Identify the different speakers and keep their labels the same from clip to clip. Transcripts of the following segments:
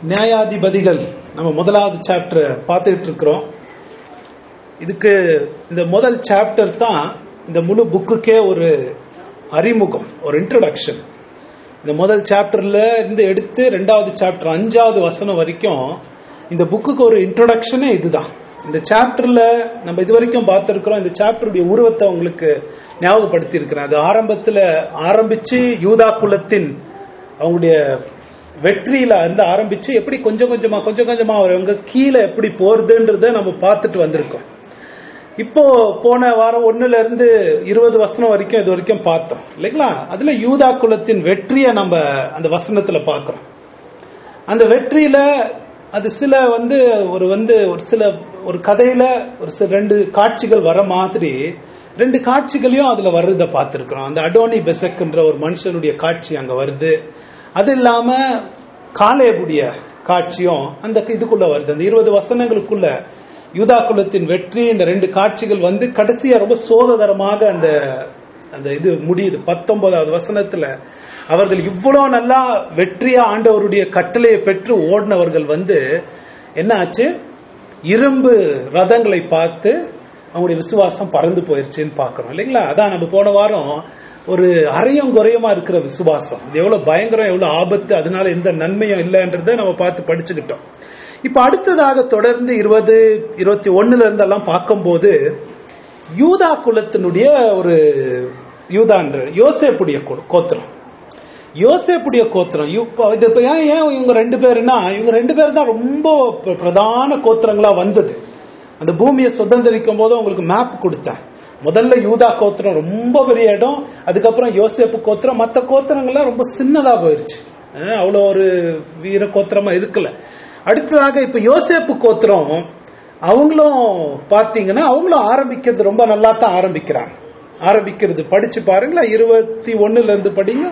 Speaker 1: நியாயாதிபதிகள் நம்ம முதலாவது சாப்டர் பார்த்துட்டு இருக்கிறோம் இதுக்கு இந்த முதல் சாப்டர் தான் இந்த முழு புக்குக்கே ஒரு அறிமுகம் ஒரு இன்ட்ரடக்ஷன் இந்த முதல் சாப்டர்ல இருந்து எடுத்து ரெண்டாவது சாப்டர் அஞ்சாவது வசனம் வரைக்கும் இந்த புக்குக்கு ஒரு இன்ட்ரோடக்ஷனே இதுதான் இந்த சாப்டர்ல நம்ம இது வரைக்கும் பார்த்திருக்கிறோம் இந்த சாப்டருடைய உருவத்தை உங்களுக்கு ஞாபகப்படுத்தி இருக்கிறேன் அது ஆரம்பத்துல ஆரம்பிச்சு யூதா குலத்தின் அவங்களுடைய வெற்றியில இருந்து ஆரம்பிச்சு எப்படி கொஞ்சம் கொஞ்சமா கொஞ்சம் கொஞ்சமா அவங்க கீழே எப்படி போறதுன்றத நம்ம பார்த்துட்டு வந்திருக்கோம் இப்போ போன வாரம் ஒண்ணுல இருந்து இருபது வசனம் வரைக்கும் இது வரைக்கும் பார்த்தோம் இல்லைங்களா அதுல யூதா குலத்தின் வெற்றியை நம்ம அந்த வசனத்துல பார்க்கிறோம் அந்த வெற்றியில அது சில வந்து ஒரு வந்து ஒரு சில ஒரு கதையில ஒரு சில ரெண்டு காட்சிகள் வர மாதிரி ரெண்டு காட்சிகளையும் அதுல வர்றத பார்த்திருக்கிறோம் அந்த அடோனி பெசக்ன்ற ஒரு மனுஷனுடைய காட்சி அங்க வருது அது இல்லாம காலேபுடைய காட்சியும் அந்த இதுக்குள்ள வருது அந்த இருபது வசனங்களுக்குள்ள யூதா குலத்தின் வெற்றி இந்த ரெண்டு காட்சிகள் வந்து கடைசியா ரொம்ப சோககரமாக அந்த அந்த இது முடியுது பத்தொன்பதாவது வசனத்துல அவர்கள் இவ்வளவு நல்லா வெற்றியா ஆண்டவருடைய கட்டளையை பெற்று ஓடினவர்கள் வந்து என்ன ஆச்சு இரும்பு ரதங்களை பார்த்து அவங்களுடைய விசுவாசம் பறந்து போயிருச்சுன்னு பாக்குறோம் இல்லைங்களா அதான் நம்ம போன வாரம் ஒரு அரையும் குறையுமா இருக்கிற விசுவாசம் இது எவ்வளவு பயங்கரம் எவ்வளவு ஆபத்து அதனால எந்த நன்மையும் இல்லைன்றத நம்ம பார்த்து படிச்சுக்கிட்டோம் இப்ப அடுத்ததாக தொடர்ந்து இருபது இருபத்தி ஒண்ணுல இருந்தெல்லாம் பார்க்கும்போது யூதா குலத்தினுடைய ஒரு யூதான்ற யோசேப்புடைய கோத்திரம் யோசேப்புடைய கோத்திரம் இது இப்ப ஏன் ஏன் இவங்க ரெண்டு பேருனா இவங்க ரெண்டு பேர் தான் ரொம்ப பிரதான கோத்திரங்களா வந்தது அந்த பூமியை சுதந்திரிக்கும் போது உங்களுக்கு மேப் கொடுத்தேன் முதல்ல யூதா கோத்திரம் ரொம்ப பெரிய இடம் அதுக்கப்புறம் யோசேப்பு கோத்திரம் மற்ற கோத்திரங்கள்லாம் ரொம்ப சின்னதா போயிருச்சு அவ்வளோ ஒரு வீர கோத்திரமா இருக்கல அடுத்ததாக இப்ப யோசேப்பு கோத்திரம் அவங்களும் பாத்தீங்கன்னா அவங்களும் ஆரம்பிக்கிறது ரொம்ப நல்லா தான் ஆரம்பிக்கிறாங்க ஆரம்பிக்கிறது படிச்சு பாருங்களா இருபத்தி ஒண்ணுல இருந்து படிங்க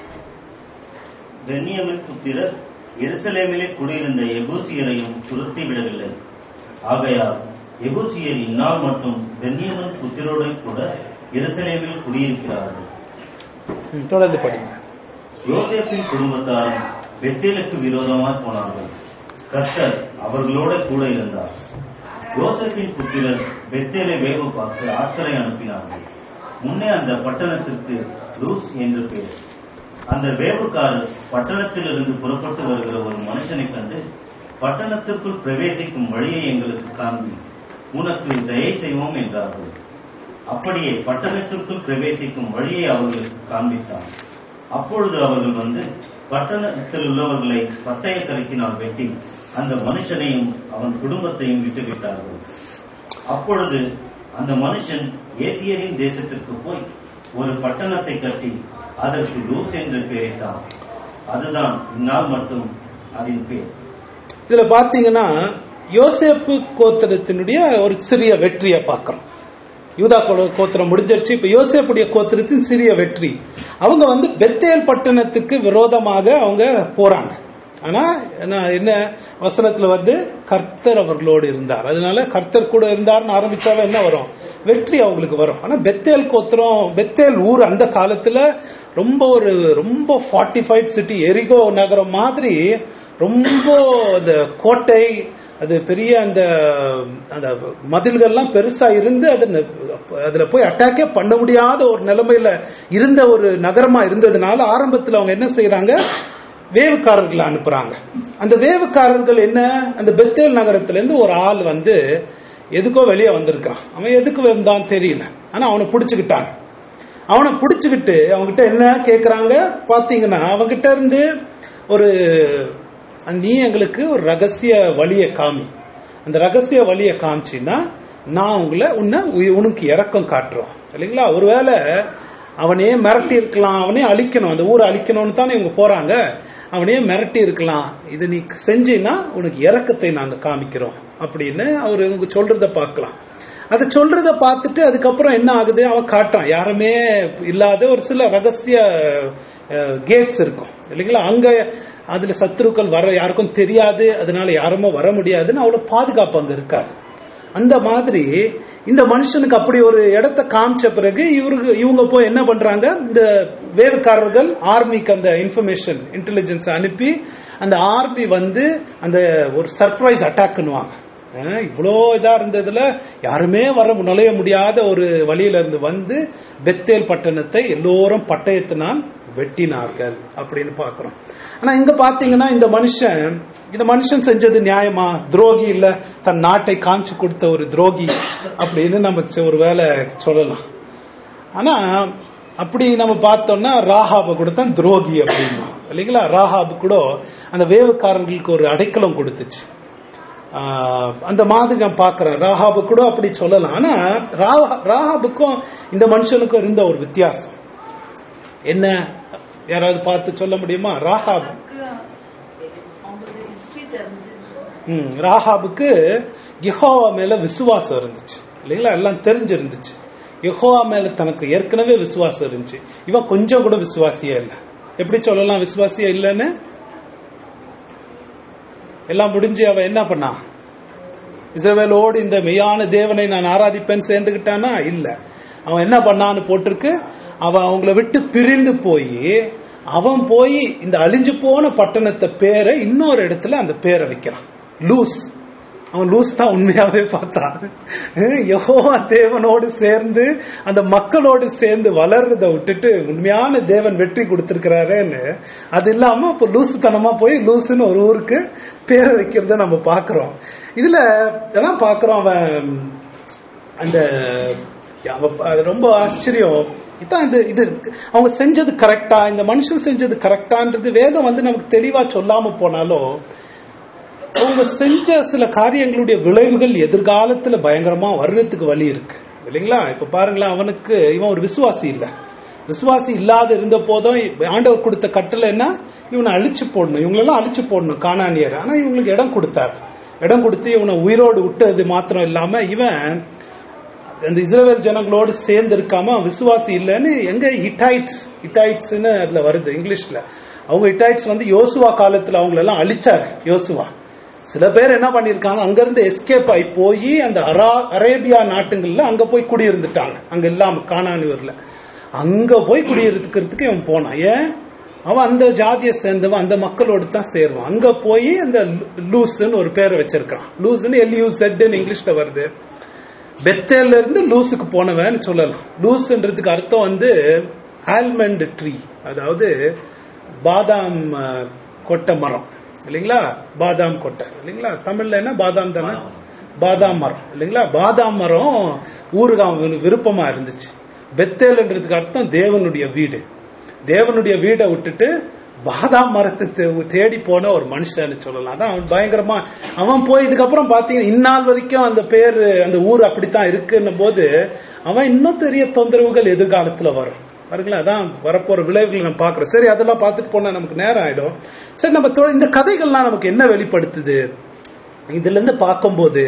Speaker 2: பென்யமின் புத்திரர் எருசலேமிலே குடியிருந்த எபூசியரையும் துரத்தி விடவில்லை ஆகையால் எபூசியர் இந்நாள் மட்டும் பென்யமின் புத்திரோடு கூட எருசலேமில் குடியிருக்கிறார்கள்
Speaker 1: தொடர்ந்து படிங்க
Speaker 2: யோசேப்பின் குடும்பத்தாரும் பெத்தேலுக்கு விரோதமாய் போனார்கள் கர்த்தர் அவர்களோட கூட இருந்தார் யோசப்பின் புத்திரர் பெத்தேலை வேவு பார்த்து ஆட்களை அனுப்பினார்கள் முன்னே அந்த பட்டணத்திற்கு லூஸ் என்று பெயர் அந்த வேவுக்காரர் பட்டணத்திலிருந்து புறப்பட்டு வருகிற ஒரு மனுஷனை கண்டு பட்டணத்திற்குள் பிரவேசிக்கும் வழியை எங்களுக்கு காண்பி உனக்கு தயை செய்வோம் என்றார்கள் அப்படியே பட்டணத்திற்குள் பிரவேசிக்கும் வழியை அவர்களுக்கு காண்பித்தான் அப்பொழுது அவர்கள் வந்து பட்டணத்தில் உள்ளவர்களை பட்டய கருக்கினால் வெட்டி அந்த மனுஷனையும் அவன் குடும்பத்தையும் விட்டுவிட்டார்கள் அப்பொழுது அந்த மனுஷன் ஏத்தியரின் தேசத்திற்கு போய் ஒரு பட்டணத்தை கட்டி அதற்கு லூஸ் என்று பெயரிட்டான் அதுதான் இந்நாள் மட்டும் அதன் பேர்
Speaker 1: இதுல பாத்தீங்கன்னா யோசேப்பு கோத்திரத்தினுடைய ஒரு சிறிய வெற்றியை பார்க்கிறோம் யூதா கோத்திரம் முடிஞ்சிருச்சு இப்ப யோசேப்புடைய கோத்திரத்தின் சிறிய வெற்றி அவங்க வந்து பெத்தேல் பட்டணத்துக்கு விரோதமாக அவங்க போறாங்க ஆனா என்ன வசனத்துல வந்து கர்த்தர் அவர்களோடு இருந்தார் அதனால கர்த்தர் கூட இருந்தார்னு ஆரம்பிச்சாவே என்ன வரும் வெற்றி அவங்களுக்கு வரும் ஆனா பெத்தேல் கோத்திரம் பெத்தேல் ஊர் அந்த காலத்துல ரொம்ப ஒரு ரொம்ப ஃபார்ட்டிஃபைட் சிட்டி எரிகோ நகரம் மாதிரி ரொம்ப அந்த கோட்டை அது பெரிய அந்த அந்த மதில்கள்லாம் பெருசா இருந்து அது அதுல போய் அட்டாக்கே பண்ண முடியாத ஒரு நிலைமையில இருந்த ஒரு நகரமா இருந்ததுனால ஆரம்பத்தில் அவங்க என்ன செய்யறாங்க வேவுக்காரர்களை அனுப்புறாங்க அந்த வேவுக்காரர்கள் என்ன அந்த பெத்தேல் நகரத்துல இருந்து ஒரு ஆள் வந்து எதுக்கோ வெளியே வந்திருக்கான் அவன் எதுக்கு வந்தான் தெரியல ஆனா அவனை பிடிச்சுக்கிட்டான் அவனை பிடிச்சுக்கிட்டு அவங்ககிட்ட என்ன கேக்குறாங்க பாத்தீங்கன்னா அவங்கிட்ட இருந்து ஒரு நீ எங்களுக்கு ஒரு ரகசிய வழியை காமி அந்த ரகசிய வழியை காமிச்சின்னா நான் உங்களை உன்னை உனக்கு இறக்கம் காட்டுறோம் இல்லைங்களா ஒருவேளை அவனே மிரட்டி இருக்கலாம் அவனே அழிக்கணும் அந்த ஊரை அழிக்கணும்னு தானே இவங்க போறாங்க அவனே மிரட்டி இருக்கலாம் இது நீ செஞ்சின்னா உனக்கு இறக்கத்தை நாங்க காமிக்கிறோம் அப்படின்னு அவர் இவங்க சொல்றத பார்க்கலாம் அதை சொல்றத பார்த்துட்டு அதுக்கப்புறம் என்ன ஆகுது அவன் காட்டான் யாருமே இல்லாத ஒரு சில ரகசிய கேட்ஸ் இருக்கும் இல்லைங்களா அங்க அதுல சத்துருக்கள் வர யாருக்கும் தெரியாது அதனால யாருமோ வர முடியாதுன்னு அவ்வளவு பாதுகாப்பு அங்க இருக்காது அந்த மாதிரி இந்த மனுஷனுக்கு அப்படி ஒரு இடத்த காமிச்ச பிறகு இவருக்கு இவங்க போய் என்ன பண்றாங்க இந்த வேறுக்காரர்கள் ஆர்மிக்கு அந்த இன்ஃபர்மேஷன் இன்டெலிஜென்ஸ் அனுப்பி அந்த ஆர்மி வந்து அந்த ஒரு சர்ப்ரைஸ் அட்டாக்னுவாங்க இவ்வளோ இதா இருந்ததுல யாருமே வர நுழைய முடியாத ஒரு வழியில இருந்து வந்து பெத்தேல் பட்டணத்தை எல்லோரும் பட்டயத்தினால் வெட்டினார்கள் அப்படின்னு பாக்குறோம் ஆனா இங்க பாத்தீங்கன்னா இந்த மனுஷன் இந்த மனுஷன் செஞ்சது நியாயமா துரோகி இல்ல தன் நாட்டை காமிச்சு கொடுத்த ஒரு துரோகி அப்படின்னு நம்ம ஒரு வேலை சொல்லலாம் ஆனா அப்படி நம்ம பார்த்தோம்னா ராஹாப கூட தான் துரோகி அப்படின்னா இல்லைங்களா ராஹாபு கூட அந்த வேவுக்காரர்களுக்கு ஒரு அடைக்கலம் கொடுத்துச்சு ஆஹ் அந்த மாதிரி நான் பாக்குறேன் ராஹாபு கூட அப்படி சொல்லலாம் ஆனா ராஹா- ராஹாபுக்கும் இந்த மனுஷனுக்கும் இருந்த ஒரு வித்தியாசம் என்ன யாராவது பார்த்து சொல்ல முடியுமா ராஹாப்
Speaker 3: அவருக்கு அவங்களுக்கு ஹிஸ்டரி தெரிஞ்சு
Speaker 1: ம், ராஹாபுக்கு யெகோவா மேல விசுவாசம் இருந்துச்சு இல்லைங்களா எல்லாம் தெரிஞ்சிருந்துச்சு யெகோவா மேல தனக்கு ஏற்கனவே விசுவாசம் இருந்துச்சு இவன் கொஞ்சம் கூட விசுவாசியே இல்ல எப்படி சொல்லலாம் விசுவாசியே இல்லைன்னு எல்லாம் முடிஞ்சு அவன் என்ன பண்ணா இஸ்ரவேலோடு இந்த மெய்யான தேவனை நான் ஆராதிப்பேன் சேர்ந்துக்கிட்டானா இல்ல அவன் என்ன பண்ணான்னு போட்டிருக்கு அவன் அவங்கள விட்டு பிரிந்து போய் அவன் போய் இந்த அழிஞ்சு போன பட்டணத்தை பேரை இன்னொரு இடத்துல அந்த பேரை வைக்கிறான் லூஸ் அவன் லூஸ் தான் உண்மையாவே பார்த்தான் யெகோவா தேவனோடு சேர்ந்து அந்த மக்களோடு சேர்ந்து வளர்றதை விட்டுட்டு உண்மையான தேவன் வெற்றி கொடுத்திருக்கிறாரேன்னு அது இல்லாம இப்ப லூசுத்தனமா போய் லூசுன்னு ஒரு ஊருக்கு பேரை வைக்கிறத நம்ம பாக்குறோம் இதுல இதெல்லாம் பாக்குறோம் அவன் அந்த அவ- அது ரொம்ப ஆச்சரியம் இதான் இது இது அவங்க செஞ்சது கரெக்டா இந்த மனுஷன் செஞ்சது கரெக்டான்றது வேதம் வந்து நமக்கு தெளிவா சொல்லாம போனாலும் அவங்க செஞ்ச சில காரியங்களுடைய விளைவுகள் எதிர்காலத்துல பயங்கரமா வர்றதுக்கு வழி இருக்கு இல்லைங்களா இப்ப பாருங்களேன் அவனுக்கு இவன் ஒரு விசுவாசி இல்ல விசுவாசி இல்லாத இருந்த போதும் ஆண்டவர் கொடுத்த கட்டளை என்ன இவனை அழிச்சு போடணும் இவங்களெல்லாம் அழிச்சு போடணும் காணானியர் ஆனா இவங்களுக்கு இடம் கொடுத்தார் இடம் கொடுத்து இவனை உயிரோடு விட்டது மாத்திரம் இல்லாம இவன் அந்த இஸ்ரேல் ஜனங்களோடு சேர்ந்து இருக்காம அவன் விசுவாசி இல்லைன்னு எங்க இட்டாய்ட்ஸ் இட்டாய்ட்ஸ்னு அதுல வருது இங்கிலீஷ்ல அவங்க இட்டாய்ட்ஸ் வந்து யோசுவா காலத்துல அவங்கள எல்லாம் அழிச்சாரு யோசுவா சில பேர் என்ன பண்ணிருக்காங்க அங்க இருந்து எஸ்கேப் ஆகி போய் அந்த அரா அரேபியா நாட்டுங்கள்ல அங்க போய் குடியிருந்துட்டாங்க அங்க இல்லாம காணானியூர்ல அங்க போய் குடியிருக்கிறதுக்கு இவன் போனான் ஏன் அவன் அந்த ஜாதியை சேர்ந்தவன் அந்த மக்களோடு தான் சேருவான் அங்க போய் அந்த லூஸ்ன்னு ஒரு பேரை வச்சிருக்கான் லூஸ்ன்னு எல்யூ செட்னு இங்கிலீஷ்ல வருது பெத்தேல்ல இருந்து லூஸுக்கு போனவன் சொல்லலாம் லூஸ்ன்றதுக்கு அர்த்தம் வந்து ஆல்மண்ட் ட்ரீ அதாவது பாதாம் அஹ், கொட்டை மரம் இல்லைங்களா பாதாம் கொட்டை இல்லைங்களா தமிழ்ல என்ன பாதாம் தானே பாதாம் மரம் இல்லைங்களா பாதாம் மரம் ஊருக்கு அவனுக்கு விருப்பமா இருந்துச்சு பெத்தேல்ன்றதுக்கு அர்த்தம் தேவனுடைய வீடு தேவனுடைய வீடை விட்டுட்டு பாதாம் மரத்தை தே- தேடி போன ஒரு மனுஷன்னு சொல்லலாம் அதான் அவன் பயங்கரமா அவன் போய் இதுக்கப்புறம் பாத்தீங்கன்னா இந்நாள் வரைக்கும் அந்த பேர் அந்த ஊர் அப்படித்தான் இருக்குன்னும் போது அவன் இன்னும் பெரிய தொந்தரவுகள் எதிர்காலத்துல வரும் பாருங்களேன் அதான் வரப்போற விளைவுகளை நம்ம பாக்குறோம் சரி அதெல்லாம் பார்த்துட்டு போனா நமக்கு நேரம் ஆயிடும் சரி நம்ம தொ- இந்த கதைகள்லாம் நமக்கு என்ன வெளிப்படுத்துது இதுல இருந்து பார்க்கும்போது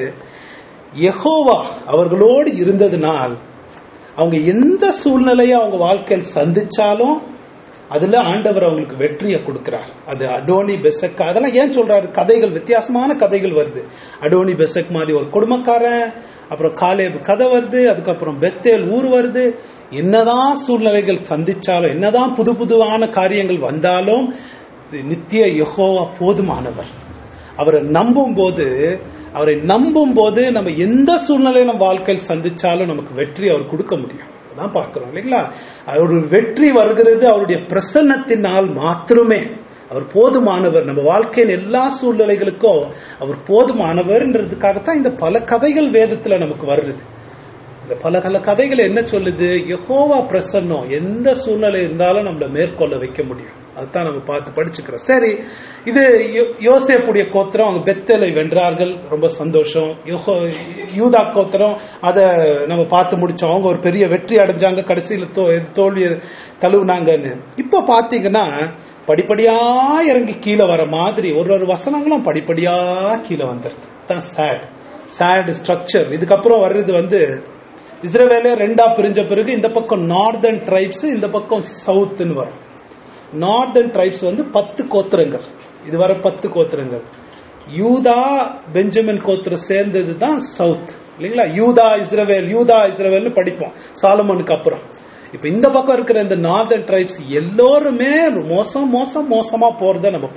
Speaker 1: யெகோவா அவர்களோடு இருந்ததுனால் அவங்க எந்த சூழ்நிலையை அவங்க வாழ்க்கையில் சந்திச்சாலும் அதுல ஆண்டவர் அவங்களுக்கு வெற்றியை கொடுக்கிறார் அது அடோனி பெசக் அதெல்லாம் ஏன் சொல்றாரு கதைகள் வித்தியாசமான கதைகள் வருது அடோனி பெசக் மாதிரி ஒரு குடும்பக்காரன் அப்புறம் காலேப் கதை வருது அதுக்கப்புறம் பெத்தேல் ஊர் வருது என்னதான் சூழ்நிலைகள் சந்திச்சாலும் என்னதான் புது புதுவான காரியங்கள் வந்தாலும் நித்திய யெகோவா போதுமானவர் அவரை நம்பும் போது அவரை நம்பும் போது நம்ம எந்த சூழ்நிலையை நம்ம வாழ்க்கையில் சந்திச்சாலும் நமக்கு வெற்றி அவர் கொடுக்க முடியும் அதான் பார்க்கிறோம் இல்லைங்களா அவர் வெற்றி வருகிறது அவருடைய பிரசன்னத்தினால் மாத்திரமே அவர் போதுமானவர் நம்ம வாழ்க்கையின் எல்லா சூழ்நிலைகளுக்கும் அவர் போதுமானவர்ன்றதுக்காகத்தான் இந்த பல கதைகள் வேதத்துல நமக்கு வருது இந்த பல பல கதைகள் என்ன சொல்லுது யெகோவா பிரசன்னம் எந்த சூழ்நிலை இருந்தாலும் நம்மள மேற்கொள்ள வைக்க முடியும் அதுதான் நம்ம பார்த்து படிச்சுக்கிறோம் சரி இது யோ- யோசேப்புடைய கோத்திரம் அவங்க பெத்தேலை வென்றார்கள் ரொம்ப சந்தோஷம் யோகோ யூதா கோத்திரம் அதை நம்ம பார்த்து முடிச்சோம் அவங்க ஒரு பெரிய வெற்றி அடைஞ்சாங்க கடைசியில் தோ தோல்வியை தழுவுனாங்கன்னு இப்போ பாத்தீங்கன்னா படிப்படியா இறங்கி கீழே வர மாதிரி ஒரு ஒரு வசனங்களும் படிப்படியா கீழே வந்துருது தான் சேட் சேட் ஸ்ட்ரக்சர் இதுக்கப்புறம் வர்றது வந்து இஸ்ரேவேலே ரெண்டா பிரிஞ்ச பிறகு இந்த பக்கம் நார்தர்ன் ட்ரைப்ஸ் இந்த பக்கம் சவுத்னு வரும் நார்தர்ன் ட்ரைப்ஸ் வந்து பத்து கோத்திரங்கள் இதுவரை பத்து கோத்திரங்கள் யூதா பெஞ்சமின் கோத்திரம் சேர்ந்தது தான் சவுத் இல்லைங்களா யூதா இஸ்ரவேல் யூதா இஸ்ரவேல்னு படிப்போம் சாலமனுக்கு அப்புறம் இப்ப இந்த பக்கம் இருக்கிற இந்த நார்தர்ன் ட்ரைப்ஸ் எல்லோருமே மோசம் மோசம் மோசமா போறத நம்ம பார்க்கிறோம்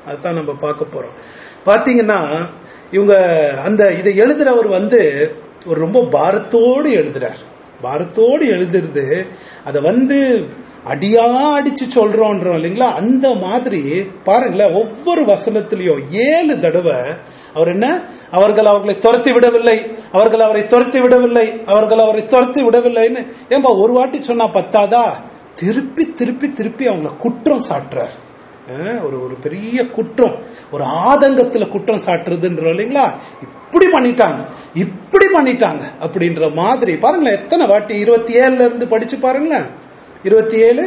Speaker 1: அதுதான் நம்ம பார்க்க போறோம் பாத்தீங்கன்னா இவங்க அந்த இதை எழுதுறவர் வந்து ஒரு ரொம்ப பாரத்தோடு எழுதுறார் பாரத்தோடு எழுதுறது அதை வந்து அடியா அடிச்சு சொல்றோன்றோம் இல்லைங்களா அந்த மாதிரி பாருங்களேன் ஒவ்வொரு வசனத்திலையும் ஏழு தடவை அவர் என்ன அவர்கள் அவர்களை துரத்தி விடவில்லை அவர்கள் அவரை துரத்தி விடவில்லை அவர்கள் அவரை துரத்தி விடவில்லைன்னு ஏன்பா ஒரு வாட்டி சொன்னா பத்தாதா திருப்பி திருப்பி திருப்பி அவங்கள குற்றம் சாட்டுறார் அஹ் ஒரு ஒரு பெரிய குற்றம் ஒரு ஆதங்கத்துல குற்றம் சாட்டுறதுன்றோம் இல்லைங்களா இப்படி பண்ணிட்டாங்க இப்படி பண்ணிட்டாங்க அப்படின்ற மாதிரி பாருங்களேன் எத்தனை வாட்டி இருபத்தி ஏழுல இருந்து படிச்சு பாருங்களேன் இருபத்தி ஏழு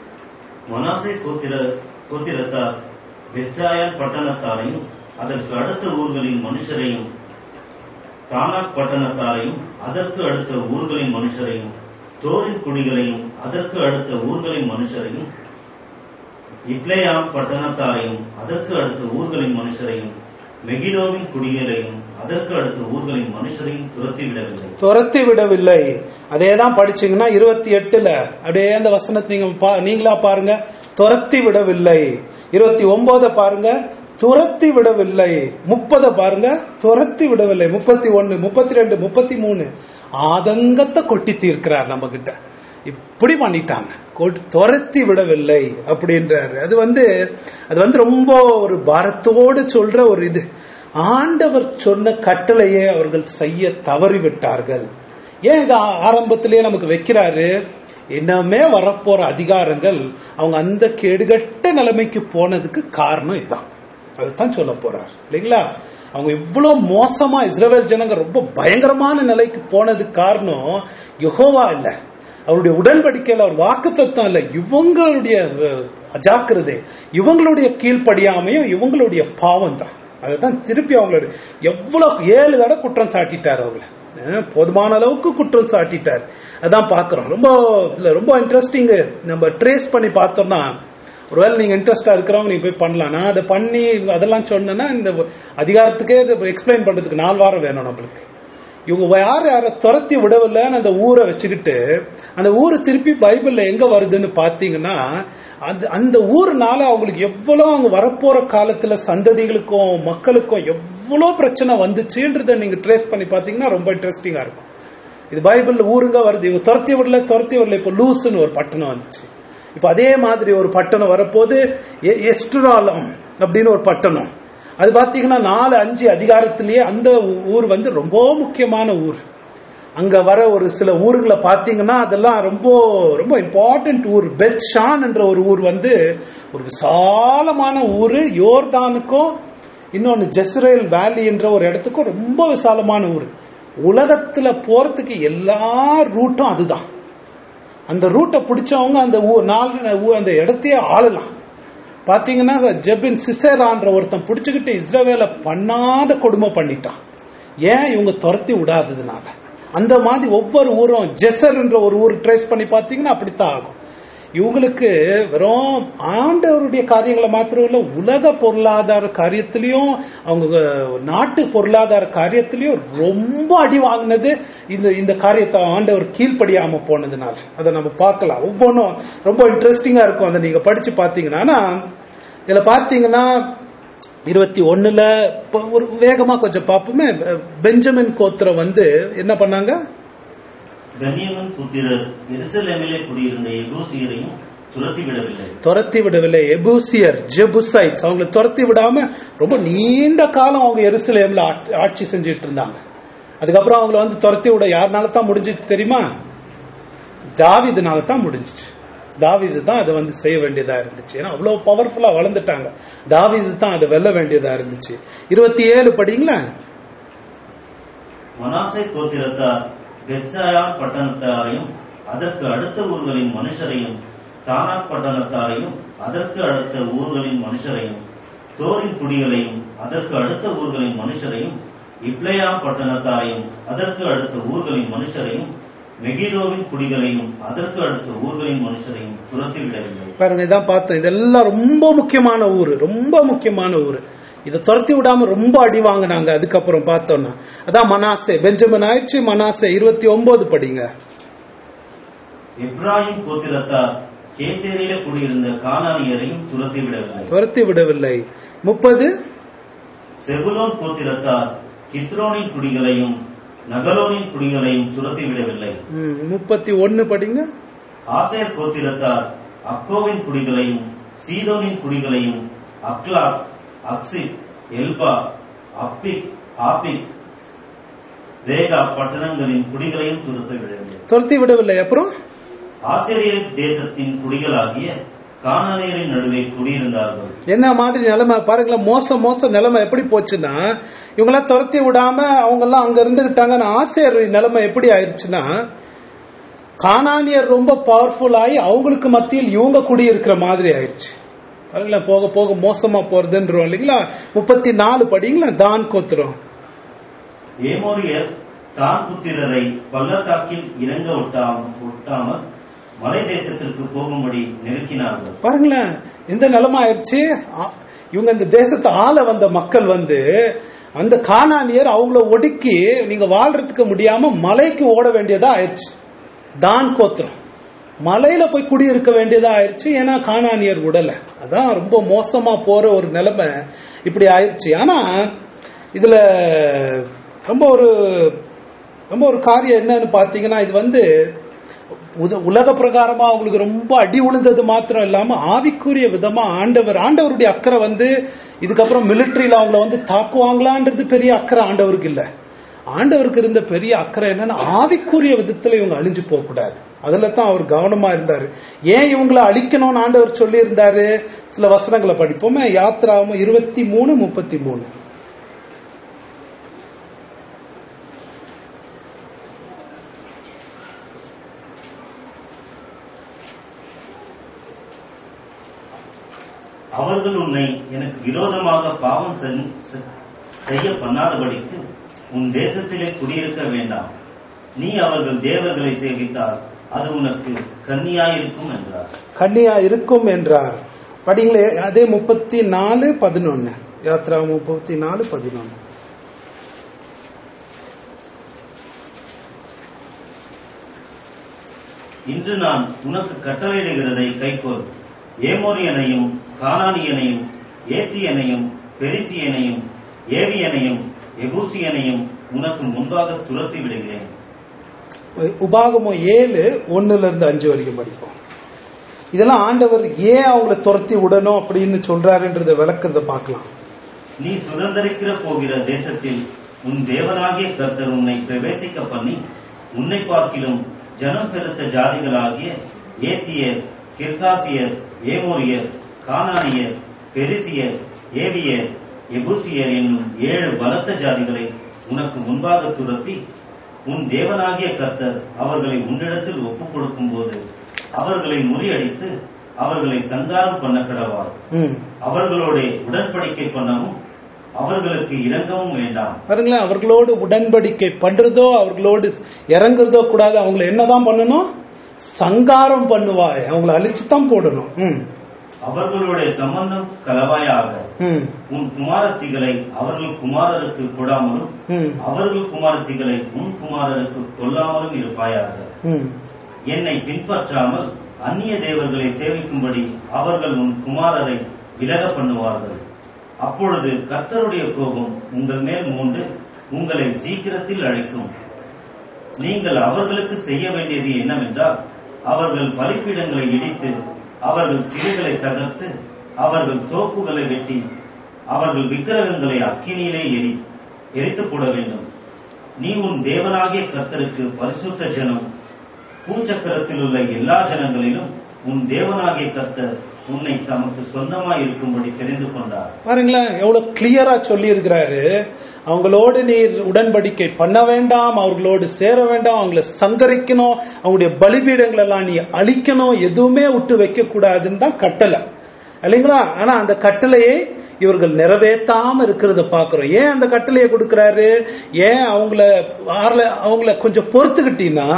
Speaker 2: மனாசே கோத்திர கோத்திரத்தார் பெத்சாயான் பட்டணத்தாரையும் அதற்கு அடுத்த ஊர்களின் மனுஷரையும் தானாக் பட்டணத்தாரையும் அதற்கு அடுத்த ஊர்களின் மனுஷரையும் தோரின் குடிகளையும் அதற்கு அடுத்த ஊர்களின் மனுஷரையும் இப்ளேயாம் பட்டணத்தாரையும் அதற்கு அடுத்த ஊர்களின் மனுஷரையும் மெகிலோவின் குடிகளையும் அதற்கு அடுத்த ஊர்களின் மனுஷரையும் துரத்திவிடவில்லை
Speaker 1: துரத்தி விடவில்லை அதே தான் படிச்சீங்கன்னா இருபத்தி எட்டுல அப்படியே அந்த வசனத்தை நீங்க பா- நீங்களா பாருங்க துரத்தி விடவில்லை இருபத்தி ஒன்பத பாருங்க துரத்தி விடவில்லை முப்பத பாருங்க துரத்தி விடவில்லை முப்பத்தி ஒன்னு முப்பத்தி ரெண்டு முப்பத்தி மூணு ஆதங்கத்தை கொட்டி தீர்க்கிறார் நம்ம கிட்ட இப்படி பண்ணிட்டாங்க கொட்- துரத்தி விடவில்லை அப்படின்றாரு அது வந்து அது வந்து ரொம்ப ஒரு பாரத்தோடு சொல்ற ஒரு இது ஆண்டவர் சொன்ன கட்டளையை அவர்கள் செய்ய தவறிவிட்டார்கள் ஏன் இது ஆ- ஆரம்பத்திலேயே நமக்கு வைக்கிறாரு இன்னமே வரப்போற அதிகாரங்கள் அவங்க அந்த கேடுகட்ட நிலைமைக்கு போனதுக்கு காரணம் இதுதான் அதுதான் சொல்ல போறார் இல்லைங்களா அவங்க இவ்வளவு மோசமா இஸ்ரவேல் ஜனங்க ரொம்ப பயங்கரமான நிலைக்கு போனதுக்கு காரணம் யெகோவா இல்ல அவருடைய உடன்படிக்கையில அவர் வாக்கு தத்துவம் இல்ல இவங்களுடைய அஹ், அஜாக்கிரதை இவங்களுடைய கீழ்ப்படியாமையும் இவங்களுடைய பாவம் தான் அதுதான் திருப்பி அவங்களோட எவ்வளவு ஏழு தடவை குற்றம் சாட்டிட்டார் அவங்கள அஹ், போதுமான அளவுக்கு குற்றம் சாட்டிட்டார் அதான் பாக்குறோம் ரொம்ப இல்ல ரொம்ப இன்ட்ரெஸ்டிங் நம்ம ட்ரேஸ் பண்ணி பார்த்தோம்னா ஒருவேளை நீங்க இன்ட்ரெஸ்டா இருக்கிறவங்க நீங்க போய் பண்ணலாம் நான் அதை பண்ணி அதெல்லாம் சொன்னேன்னா இந்த அதிகாரத்துக்கே எக்ஸ்பிளைன் பண்றதுக்கு நாலு வாரம் வேணும் நம்மளுக்கு இவங்க யார் யாரை துரத்தி விடவில்லைன்னு அந்த ஊரை வச்சுக்கிட்டு அந்த ஊரு திருப்பி பைபிள்ல எங்க வருதுன்னு பாத்தீங்கன்னா அந்த அந்த ஊர்னால அவங்களுக்கு எவ்வளவு அவங்க வரப்போற காலத்துல சந்ததிகளுக்கும் மக்களுக்கும் எவ்வளவு பிரச்சனை வந்துச்சுன்றதை நீங்க ட்ரேஸ் பண்ணி பாத்தீங்கன்னா ரொம்ப இன்ட்ரெஸ்டிங்கா இருக்கும் இது பைபிள்ல ஊருங்க வருது இவங்க துரத்தி விடல துரத்தி விடல இப்ப லூஸ்னு ஒரு பட்டணம் வந்துச்சு இப்ப அதே மாதிரி ஒரு பட்டணம் வரப்போது எ- எஸ்ட்ராலம் அப்படின்னு ஒரு பட்டணம் அது பாத்தீங்கன்னா நாலு அஞ்சு அதிகாரத்திலேயே அந்த ஊ- ஊர் வந்து ரொம்ப முக்கியமான ஊர் அங்க வர ஒரு சில ஊர்களை பாத்தீங்கன்னா அதெல்லாம் ரொம்ப ரொம்ப இம்பார்ட்டன்ட் ஊர் பெத்ஷான் என்ற ஒரு ஊர் வந்து ஒரு விசாலமான ஊரு யோர்தானுக்கும் இன்னொன்னு ஜெஸ்ரேல் வேலி என்ற ஒரு இடத்துக்கும் ரொம்ப விசாலமான ஊர் உலகத்துல போறதுக்கு எல்லா ரூட்டும் அதுதான் அந்த ரூட்டை பிடிச்சவங்க அந்த ஊர் நாலு ஊர் அந்த இடத்தையே ஆளலாம் பாத்தீங்கன்னா ஜெபின் சிசேரான்ற ஒருத்தன் பிடிச்சுக்கிட்டு இஸ்ரவேல பண்ணாத கொடுமை பண்ணிட்டான் ஏன் இவங்க துரத்தி விடாததுனால அந்த மாதிரி ஒவ்வொரு ஊரும் ஜெசர்ன்ற ஒரு ஊர் ட்ரேஸ் பண்ணி பாத்தீங்கன்னா அப்படித்தான் ஆகும் இவங்களுக்கு வெறும் ஆண்டவருடைய காரியங்களை மாத்திரம் இல்ல உலக பொருளாதார காரியத்திலையும் அவங்க நாட்டு பொருளாதார காரியத்திலையும் ரொம்ப அடி வாங்கினது இந்த இந்த காரியத்தை ஆண்டவர் கீழ்ப்படியாம போனதுனால அதை நம்ம பார்க்கலாம் ஒவ்வொன்றும் ரொம்ப இன்ட்ரெஸ்டிங்கா இருக்கும் அதை நீங்க படிச்சு பாத்தீங்கன்னா ஆனா, இதுல பாத்தீங்கன்னா இருபத்தி ஒண்ணுல இப்ப ஒரு வேகமா கொஞ்சம் பார்ப்போமே பெஞ்சமின் கோத்திரம் வந்து என்ன பண்ணாங்க
Speaker 2: கன்னியமன் புத்திரர் எருசலேமிலே குடியிருந்த எபூசியரையும் துரத்தி விடவில்லை
Speaker 1: துரத்தி விடவில்லை எபூசியர் ஜெபுசைட்ஸ் அவங்களை துரத்தி விடாம ரொம்ப நீண்ட காலம் அவங்க எருசலேம்ல ஆட்- ஆட்சி செஞ்சுட்டு இருந்தாங்க அதுக்கப்புறம் அவங்கள வந்து துரத்தி விட யாருனால தான் முடிஞ்சிச்சு தெரியுமா தாவீதுனால தான் முடிஞ்சிச்சு தாவீது தான் அதை வந்து செய்ய வேண்டியதா இருந்துச்சு ஏன்னா அவ்வளவு பவர்ஃபுல்லா வளர்ந்துட்டாங்க தாவீது தான் அதை வெல்ல வேண்டியதா இருந்துச்சு இருபத்தி ஏழு படிங்களா
Speaker 2: மனாசே கோத்திரத்தார் பெத்சாயான் பட்டணத்தாரையும் அதற்கு அடுத்த ஊர்களின் மனுஷரையும் தானாக் பட்டணத்தாரையும் அதற்கு அடுத்த ஊர்களின் மனுஷரையும் தோரின் குடிகளையும் அதற்கு அடுத்த ஊர்களின் மனுஷரையும் இப்ளேயாம் பட்டணத்தாரையும் அதற்கு அடுத்த ஊர்களின் மனுஷரையும் மெகிலோவின் குடிகளையும் அதற்கு அடுத்த ஊர்களின் மனுஷரையும் துரத்தி விடவில்லை
Speaker 1: பாருங்க இதான் பார்த்தோம் இதெல்லாம் ரொம்ப முக்கியமான ஊரு ரொம்ப முக்கியமான ஊரு இதை துரத்தி விடாம ரொம்ப அடி வாங்கினாங்க அதுக்கப்புறம் பார்த்தோம்னா அதான் மனாசே பெஞ்சமின் ஆயிடுச்சு மனாசே இருபத்தி ஒன்பது படிங்க
Speaker 2: இப்ராஹிம் கோத்திரத்தார் கேசேரியில குடியிருந்த கானானியரையும் துரத்தி விடவில்லை
Speaker 1: துரத்தி விடவில்லை முப்பது
Speaker 2: செபுலோன் கோத்திரத்தார் கித்ரோனின் குடிகளையும் நகலோனின் குடிகளையும் துரத்திவிடவில்லை
Speaker 1: ம், முப்பத்தி ஒன்னு படிங்க
Speaker 2: ஆசேர் கோத்திரத்தார் அக்கோவின் குடிகளையும் சீதோனின் குடிகளையும் அக்லாக் அக்சிப் எல்பா அப்பிக் ஆபிக் ரேகா பட்டணங்களின் குடிகளையும் துரத்திவிடவில்லை
Speaker 1: துரத்தி விடவில்லை அப்புறம்
Speaker 2: ஆசிரியர் தேசத்தின் குடிகளாகிய கானானியரின் நடுவே குடியிருந்தார்கள்
Speaker 1: என்ன மாதிரி நிலைமை பாருங்களேன் மோசம் மோசம் நிலைமை எப்படி போச்சுன்னா இவங்கெல்லாம் துரத்தி விடாம அவங்க எல்லாம் அங்க இருந்துகிட்டாங்கன்னு ஆசிரியர் நிலைமை எப்படி ஆயிருச்சுன்னா கானானியர் ரொம்ப பவர்ஃபுல் ஆகி அவங்களுக்கு மத்தியில் இவங்க குடியிருக்கிற மாதிரி ஆயிருச்சு பாருங்களேன் போக போக மோசமா போறதுன்றோம் இல்லைங்களா முப்பத்தி நாலு படிங்களா தான் கோத்துறோம்
Speaker 2: ஏமோரியர் தான் புத்திரரை பள்ளத்தாக்கில் இறங்க ஒட்டாம ஒட்டாமல் மலை தேசத்திற்கு போகும்படி நெருக்கினார்கள்
Speaker 1: பாருங்களேன் எந்த நிலைமை ஆயிருச்சு ஆ- இவங்க இந்த தேசத்தை ஆள வந்த மக்கள் வந்து அந்த கானானியர் அவங்கள ஒடுக்கி நீங்க வாழ்றதுக்கு முடியாம மலைக்கு ஓட வேண்டியதா ஆயிருச்சு தான் கோத்திரம் மலையில போய் குடியிருக்க வேண்டியதா ஆயிருச்சு ஏன்னா கானானியர் உடல அதான் ரொம்ப மோசமா போற ஒரு நிலைமை இப்படி ஆயிருச்சு ஆனா இதுல ரொம்ப ஒரு ரொம்ப ஒரு காரியம் என்னன்னு பாத்தீங்கன்னா இது வந்து உத- உலக பிரகாரமா அவங்களுக்கு ரொம்ப அடி உழுந்தது மாத்திரம் இல்லாம ஆவிக்குரிய விதமா ஆண்டவர் ஆண்டவருடைய அக்கறை வந்து இதுக்கப்புறம் மிலிட்டரியில அவங்கள வந்து தாக்குவாங்களான்றது பெரிய அக்கறை ஆண்டவருக்கு இல்ல ஆண்டவருக்கு இருந்த பெரிய அக்கறை என்னன்னா ஆவிக்குரிய விதத்துல இவங்க அழிஞ்சு போக கூடாது அதுல தான் அவர் கவனமா இருந்தாரு ஏன் இவங்களை அழிக்கணும்னு ஆண்டவர் சொல்லி இருந்தாரு சில வசனங்களை படிப்போமே யாத்ராவும் இருபத்தி மூணு முப்பத்தி மூணு
Speaker 2: அவர்கள் உன்னை எனக்கு விரோதமாக பாவம் சென்- செ- செய்ய பண்ணாதபடிக்கு உன் தேசத்திலே குடியிருக்க வேண்டாம் நீ அவர்கள் தேவர்களை சேவித்தால் அது உனக்கு கன்னியாயிருக்கும் என்றார்
Speaker 1: கன்னியா இருக்கும் என்றார் படிங்களே அதே முப்பத்தி நாலு பதினொன்னு யாத்ரா முப்பத்தி நாலு பதினொன்னு
Speaker 2: இன்று நான் உனக்கு கட்டளையிடுகிறதை கைக்கொள் ஏமோரியனையும் கானானியனையும் ஏத்தியனையும் பெரிசியனையும் ஏவியனையும் எபூசியனையும் உனக்கு முன்பாக துரத்தி விடுகிறேன்
Speaker 1: உபாகமம் ஏழு ஒண்ணுல இருந்து அஞ்சு வரைக்கும் படிப்போம் இதெல்லாம் ஆண்டவர் ஏன் அவங்கள துரத்தி விடணும் அப்படின்னு சொல்றாருன்றத விளக்கத்தை பார்க்கலாம்
Speaker 2: நீ சுதந்திரிக்கிற போகிற தேசத்தில் உன் தேவனாகிய கர்த்தர் உன்னை பிரவேசிக்க பண்ணி உன்னை பார்க்கிலும் ஜனம் பெருத்த ஜாதிகளாகிய ஏத்தியர் கிர்காசியர் ஏமோரியர் கானானியர் பெரிசியர் ஏவியர் எபூசியர் என்னும் ஏழு பலத்த ஜாதிகளை உனக்கு முன்பாக துரத்தி உன் தேவனாகிய கர்த்தர் அவர்களை உன்னிடத்தில் ஒப்புக் கொடுக்கும் போது அவர்களை முறியடித்து அவர்களை சங்காரம் பண்ண கடவார்
Speaker 1: ம்.
Speaker 2: அவர்களோட உடன்படிக்கை பண்ணவும் அவர்களுக்கு இறங்கவும் வேண்டாம்
Speaker 1: பாருங்களேன் அவர்களோடு உடன்படிக்கை பண்றதோ அவர்களோடு இறங்குறதோ கூடாது அவங்கள என்னதான் பண்ணணும் சங்காரம் பண்ணுவாய் அவங்கள அழிச்சு தான் போடணும் ம்.
Speaker 2: அவர்களுடைய சம்பந்தம் கலவாயாக
Speaker 1: ம்.
Speaker 2: உன் குமாரத்திகளை அவர்கள் குமாரருக்கு கொடாமலும்
Speaker 1: ம்.
Speaker 2: அவர்கள் குமாரத்திகளை உன் குமாரருக்கு கொல்லாமலும் இருப்பாயாக
Speaker 1: ம்.
Speaker 2: என்னை பின்பற்றாமல் அந்நிய தேவர்களை சேவிக்கும்படி அவர்கள் உன் குமாரரை விலக பண்ணுவார்கள் அப்பொழுது கர்த்தருடைய கோபம் உங்கள் மேல் மூண்டு உங்களை சீக்கிரத்தில் அழைக்கும் நீங்கள் அவர்களுக்கு செய்ய வேண்டியது என்னவென்றால் அவர்கள் பலிப்பீடங்களை இடித்து அவர்கள் சிலைகளை தகர்த்து அவர்கள் தோப்புகளை வெட்டி அவர்கள் விக்கிரகங்களை அக்கினியிலே எரி எரித்துப் போட வேண்டும் நீ உன் தேவனாகிய கர்த்தருக்கு பரிசுத்த ஜனம் பூச்சக்கரத்தில் உள்ள எல்லா ஜனங்களிலும் உன் தேவனாகிய கர்த்தர் உன்னை தமக்கு சொந்தமாய் இருக்கும்படி தெரிந்து கொண்டார்
Speaker 1: பாருங்களேன் எவ்வளவு கிளியரா சொல்லி இருக்கிறாரு அவங்களோடு நீர் உடன்படிக்கை பண்ண வேண்டாம் அவர்களோடு சேர வேண்டாம் அவங்கள சங்கரிக்கணும் அவங்களுடைய பலிபீடங்கள் எல்லாம் நீ அழிக்கணும் எதுவுமே விட்டு வைக்க கூடாதுன்னு தான் கட்டளை இல்லைங்களா ஆனா அந்த கட்டளையை இவர்கள் நிறைவேற்றாம இருக்கிறத பாக்குறோம் ஏன் அந்த கட்டளையை கொடுக்கறாரு ஏன் அவங்கள ஆறல அவங்கள கொஞ்சம் பொறுத்துக்கிட்டீங்கன்னா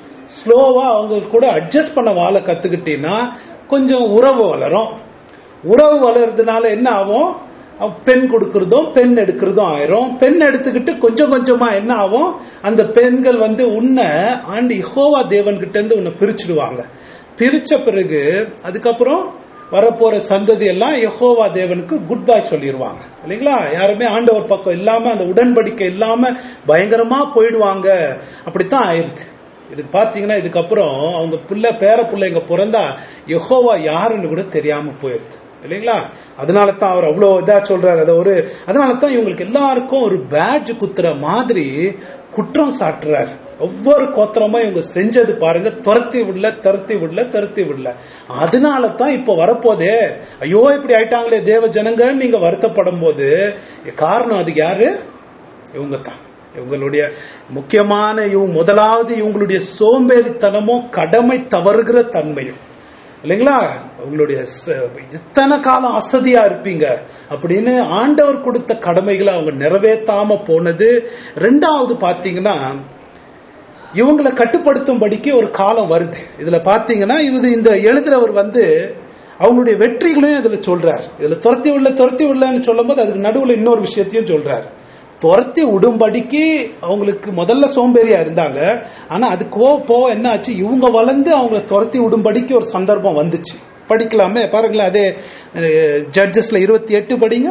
Speaker 1: ஸ்லோவா அவங்க கூட அட்ஜஸ்ட் பண்ண வாழ கத்துக்கிட்டீங்கன்னா கொஞ்சம் உறவு வளரும் உறவு வளர்றதுனால என்ன ஆகும் அவ- பெண் கொடுக்கறதும் பெண் எடுக்கிறதும் ஆயிரும் பெண் எடுத்துக்கிட்டு கொஞ்சம் கொஞ்சமா என்ன ஆகும் அந்த பெண்கள் வந்து உன்னை ஆண்டு இஹோவா தேவன் கிட்ட இருந்து உன்னை பிரிச்சிடுவாங்க பிரிச்ச பிறகு அதுக்கப்புறம் வரப்போற சந்ததி எல்லாம் யெகோவா தேவனுக்கு குட் பை சொல்லிடுவாங்க இல்லைங்களா யாருமே ஆண்டவர் பக்கம் இல்லாம அந்த உடன்படிக்கை இல்லாம பயங்கரமா போயிடுவாங்க அப்படித்தான் ஆயிருது இது பாத்தீங்கன்னா இதுக்கப்புறம் அவங்க புள்ள பேர பிள்ளைங்க பிறந்தா யெகோவா யாருன்னு கூட தெரியாம போயிருது இல்லைங்களா அதனால தான் அவர் அவ்வளோ இதா சொல்றாரு அதை ஒரு அதனால தான் இவங்களுக்கு எல்லாருக்கும் ஒரு பேட்ஜ் குத்துற மாதிரி குற்றம் சாட்டுறாரு ஒவ்வொரு கோத்திரமா இவங்க செஞ்சது பாருங்க துரத்தி விடல துரத்தி விடல துரத்தி விடல அதனால தான் இப்போ வரப்போதே ஐயோ இப்படி ஆயிட்டாங்களே தேவ ஜனங்கன்னு நீங்க வருத்தப்படும் போது காரணம் அதுக்கு யாரு இவங்க தான் இவங்களுடைய முக்கியமான இவங்க முதலாவது இவங்களுடைய சோம்பேறித்தனமும் கடமை தவறுகிற தன்மையும் இல்லைங்களா உங்களுடைய ச- இத்தனை காலம் அசதியா இருப்பீங்க அப்படின்னு ஆண்டவர் கொடுத்த கடமைகளை அவங்க நிறைவேற்றாம போனது ரெண்டாவது பாத்தீங்கன்னா இவங்களை கட்டுப்படுத்தும்படிக்கு ஒரு காலம் வருது இதுல பாத்தீங்கன்னா இது இந்த எழுதுறவர் வந்து அவங்களுடைய வெற்றிகளையும் இதுல சொல்றார் இதுல துரத்தி விடல துரத்தி விடலன்னு சொல்லும் போது அதுக்கு நடுவுல இன்னொரு விஷயத்தையும் சொல்றார் துரத்தி விடும்படிக்கு அவங்களுக்கு முதல்ல சோம்பேறியா இருந்தாங்க ஆனா அதுக்கு போக போக என்ன ஆச்சு இவங்க வளர்ந்து அவங்க துரத்தி விடும்படிக்கு ஒரு சந்தர்ப்பம் வந்துச்சு படிக்கலாமே பாருங்களேன் அதே ஜட்ஜஸ்ல இருபத்தி எட்டு படிங்க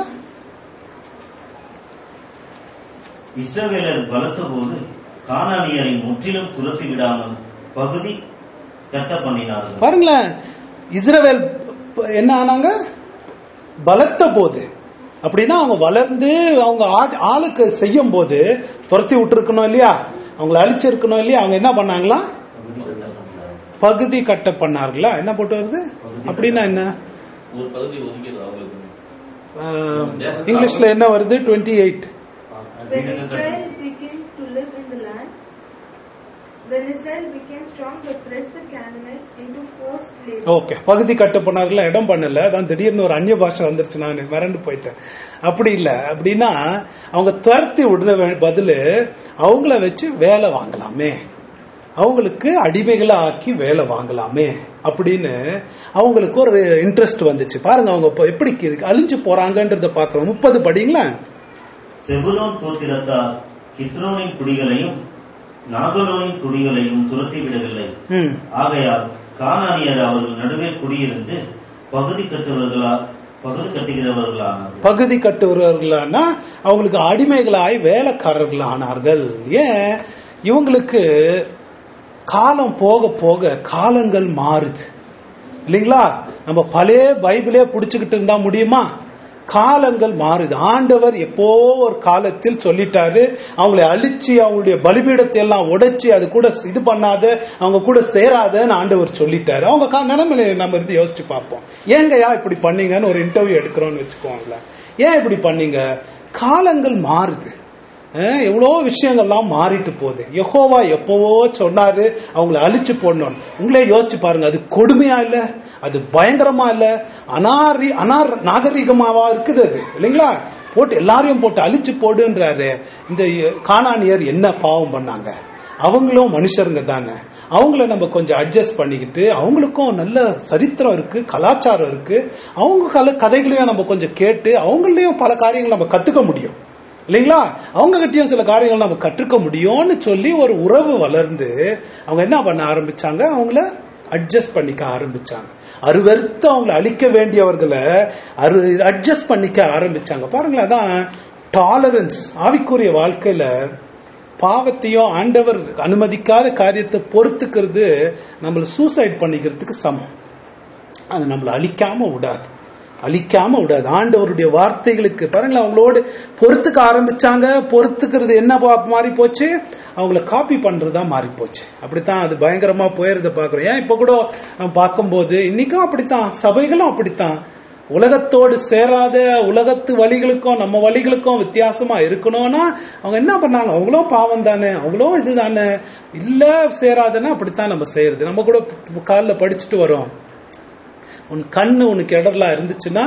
Speaker 2: இஸ்ரவேலர் பலத்தபோது கானானியரை முற்றிலும் துரத்தி விடாமல் பகுதி கட்ட பண்ணினார்கள்
Speaker 1: பாருங்களேன் இஸ்ரவேல் ப- என்ன ஆனாங்க பலத்த போது அப்படின்னா அவங்க வளர்ந்து அவங்க ஆ- ஆளுக்கு செய்யும் போது துரத்தி விட்டுருக்கணும் இல்லையா அவங்கள அழிச்சிருக்கணும் இல்லையா அவங்க என்ன பண்ணாங்களா
Speaker 2: பகுதி கட்ட பண்ணினார்கள்
Speaker 1: பகுதி கட்ட பண்ணார்களா என்ன போட்டு வருது அப்படின்னா என்ன
Speaker 4: ஒரு பகுதி ஒதுக்கியது அவங்களுக்கு
Speaker 1: ஆஹ், இங்கிலீஷ்ல என்ன வருது twenty eight
Speaker 5: When Israel began to live in the land, when Israel became strong, they pressed the Canaanites into forced slavery.
Speaker 1: Okay பகுதி கட்ட பண்ணார்களா இடம் பண்ணல அதான் திடீர்னு ஒரு அந்நிய பாஷை வந்துருச்சு நான் மறந்து போயிட்டேன் அப்படி இல்ல அப்படின்னா அவங்க துரத்தி விடுற பதிலு அவங்கள வச்சு வேலை வாங்கலாமே அவங்களுக்கு அடிமைகளா ஆக்கி வேலை வாங்கலாமே அப்படின்னு அவங்களுக்கு ஒரு இன்ட்ரெஸ்ட் வந்துச்சு பாருங்க அவங்க இப்ப எப்படி கி- அழிஞ்சு போறாங்கன்றத பாக்குறோம் முப்பது படிங்களா
Speaker 2: செபுலோன் கோத்திரத்தார் கித்ரோனின் குடிகளையும் நாகலோனின் குடிகளையும் துரத்தி விடவில்லை
Speaker 1: ம்
Speaker 2: ஆகையால் கானானியர் அவர்கள் நடுவே குடியிருந்து பகுதி கட்டுவர்களா பகுதி கட்டுகிறவர்களானார்கள்
Speaker 1: பகுதி கட்டுறவர்களானா அவங்களுக்கு அடிமைகளாய் வேலைக்காரர்கள் ஆனார்கள் ஏன் இவங்களுக்கு காலம் போக போக காலங்கள் மாறுது இல்லைங்களா நம்ம பழைய பைபிளே புடிச்சுக்கிட்டு இருந்தா முடியுமா காலங்கள் மாறுது ஆண்டவர் எப்போ ஒரு காலத்தில் சொல்லிட்டாரு அவங்களை அழிச்சு அவங்களுடைய பலிபீடத்தை எல்லாம் உடைச்சு அது கூட இது பண்ணாத அவங்க கூட சேராதன்னு ஆண்டவர் சொல்லிட்டாரு அவங்க கா- நிலைமையில நம்ம இருந்து யோசிச்சு பார்ப்போம் ஏங்கய்யா இப்படி பண்ணீங்கன்னு ஒரு இன்டர்வியூ எடுக்கிறோம்னு வச்சுக்கோங்களேன் ஏன் இப்படி பண்ணீங்க காலங்கள் மாறுது அஹ் எவ்வளோ விஷயங்கள்லாம் மாறிட்டு போகுது யெகோவா எப்பவோ சொன்னாரு அவங்கள அழிச்சு போடணும் உங்களே யோசிச்சு பாருங்க அது கொடுமையா இல்ல அது பயங்கரமா இல்ல அனாரி அனார் நாகரிகமாவா இருக்குது அது இல்லைங்களா போட்டு எல்லாரையும் போட்டு அழிச்சு போடுன்றாரு இந்த காணானியர் என்ன பாவம் பண்ணாங்க அவங்களும் மனுஷருங்க தானே அவங்கள நம்ம கொஞ்சம் அட்ஜஸ்ட் பண்ணிக்கிட்டு அவங்களுக்கும் நல்ல சரித்திரம் இருக்கு கலாச்சாரம் இருக்கு அவங்க கல கதைகளையும் நம்ம கொஞ்சம் கேட்டு அவங்களையும் பல காரியங்கள் நம்ம கத்துக்க முடியும் இல்லைங்களா அவங்க கிட்டயும் சில காரியங்கள் நம்ம கற்றுக்க முடியும்னு சொல்லி ஒரு உறவு வளர்ந்து அவங்க என்ன பண்ண ஆரம்பிச்சாங்க அவங்கள அட்ஜஸ்ட் பண்ணிக்க ஆரம்பிச்சாங்க அருவருத்து அவங்களை அழிக்க வேண்டியவர்களை அரு அட்ஜஸ்ட் பண்ணிக்க ஆரம்பிச்சாங்க பாருங்களேன் அதான் டாலரன்ஸ் ஆவிக்குரிய வாழ்க்கையில பாவத்தையும் ஆண்டவர் அனுமதிக்காத காரியத்தை பொறுத்துக்கிறது நம்மள சூசைட் பண்ணிக்கிறதுக்கு சமம் அது நம்மளை அழிக்காம விடாது அழிக்காம விடாது ஆண்டவருடைய வார்த்தைகளுக்கு பாருங்களேன் அவங்களோடு பொறுத்துக்க ஆரம்பிச்சாங்க பொறுத்துக்கிறது என்ன பா- மாறி போச்சு அவங்கள காப்பி பண்றதா மாறி போச்சு அப்படித்தான் அது பயங்கரமா போயிருந்த பாக்குறோம் ஏன் இப்ப கூட நம்ம பார்க்கும்போது இன்னைக்கும் அப்படித்தான் சபைகளும் அப்படித்தான் உலகத்தோடு சேராத உலகத்து வழிகளுக்கும் நம்ம வழிகளுக்கும் வித்தியாசமா இருக்கணும்னா அவங்க என்ன பண்ணாங்க அவங்களும் பாவம் தானே அவங்களும் இதுதானே இல்ல சேராதுன்னா அப்படித்தான் நம்ம செய்யறது நம்ம கூட காலில் படிச்சுட்டு வரோம் உன் கண்ணு உனக்கு இடர்லா இருந்துச்சுன்னா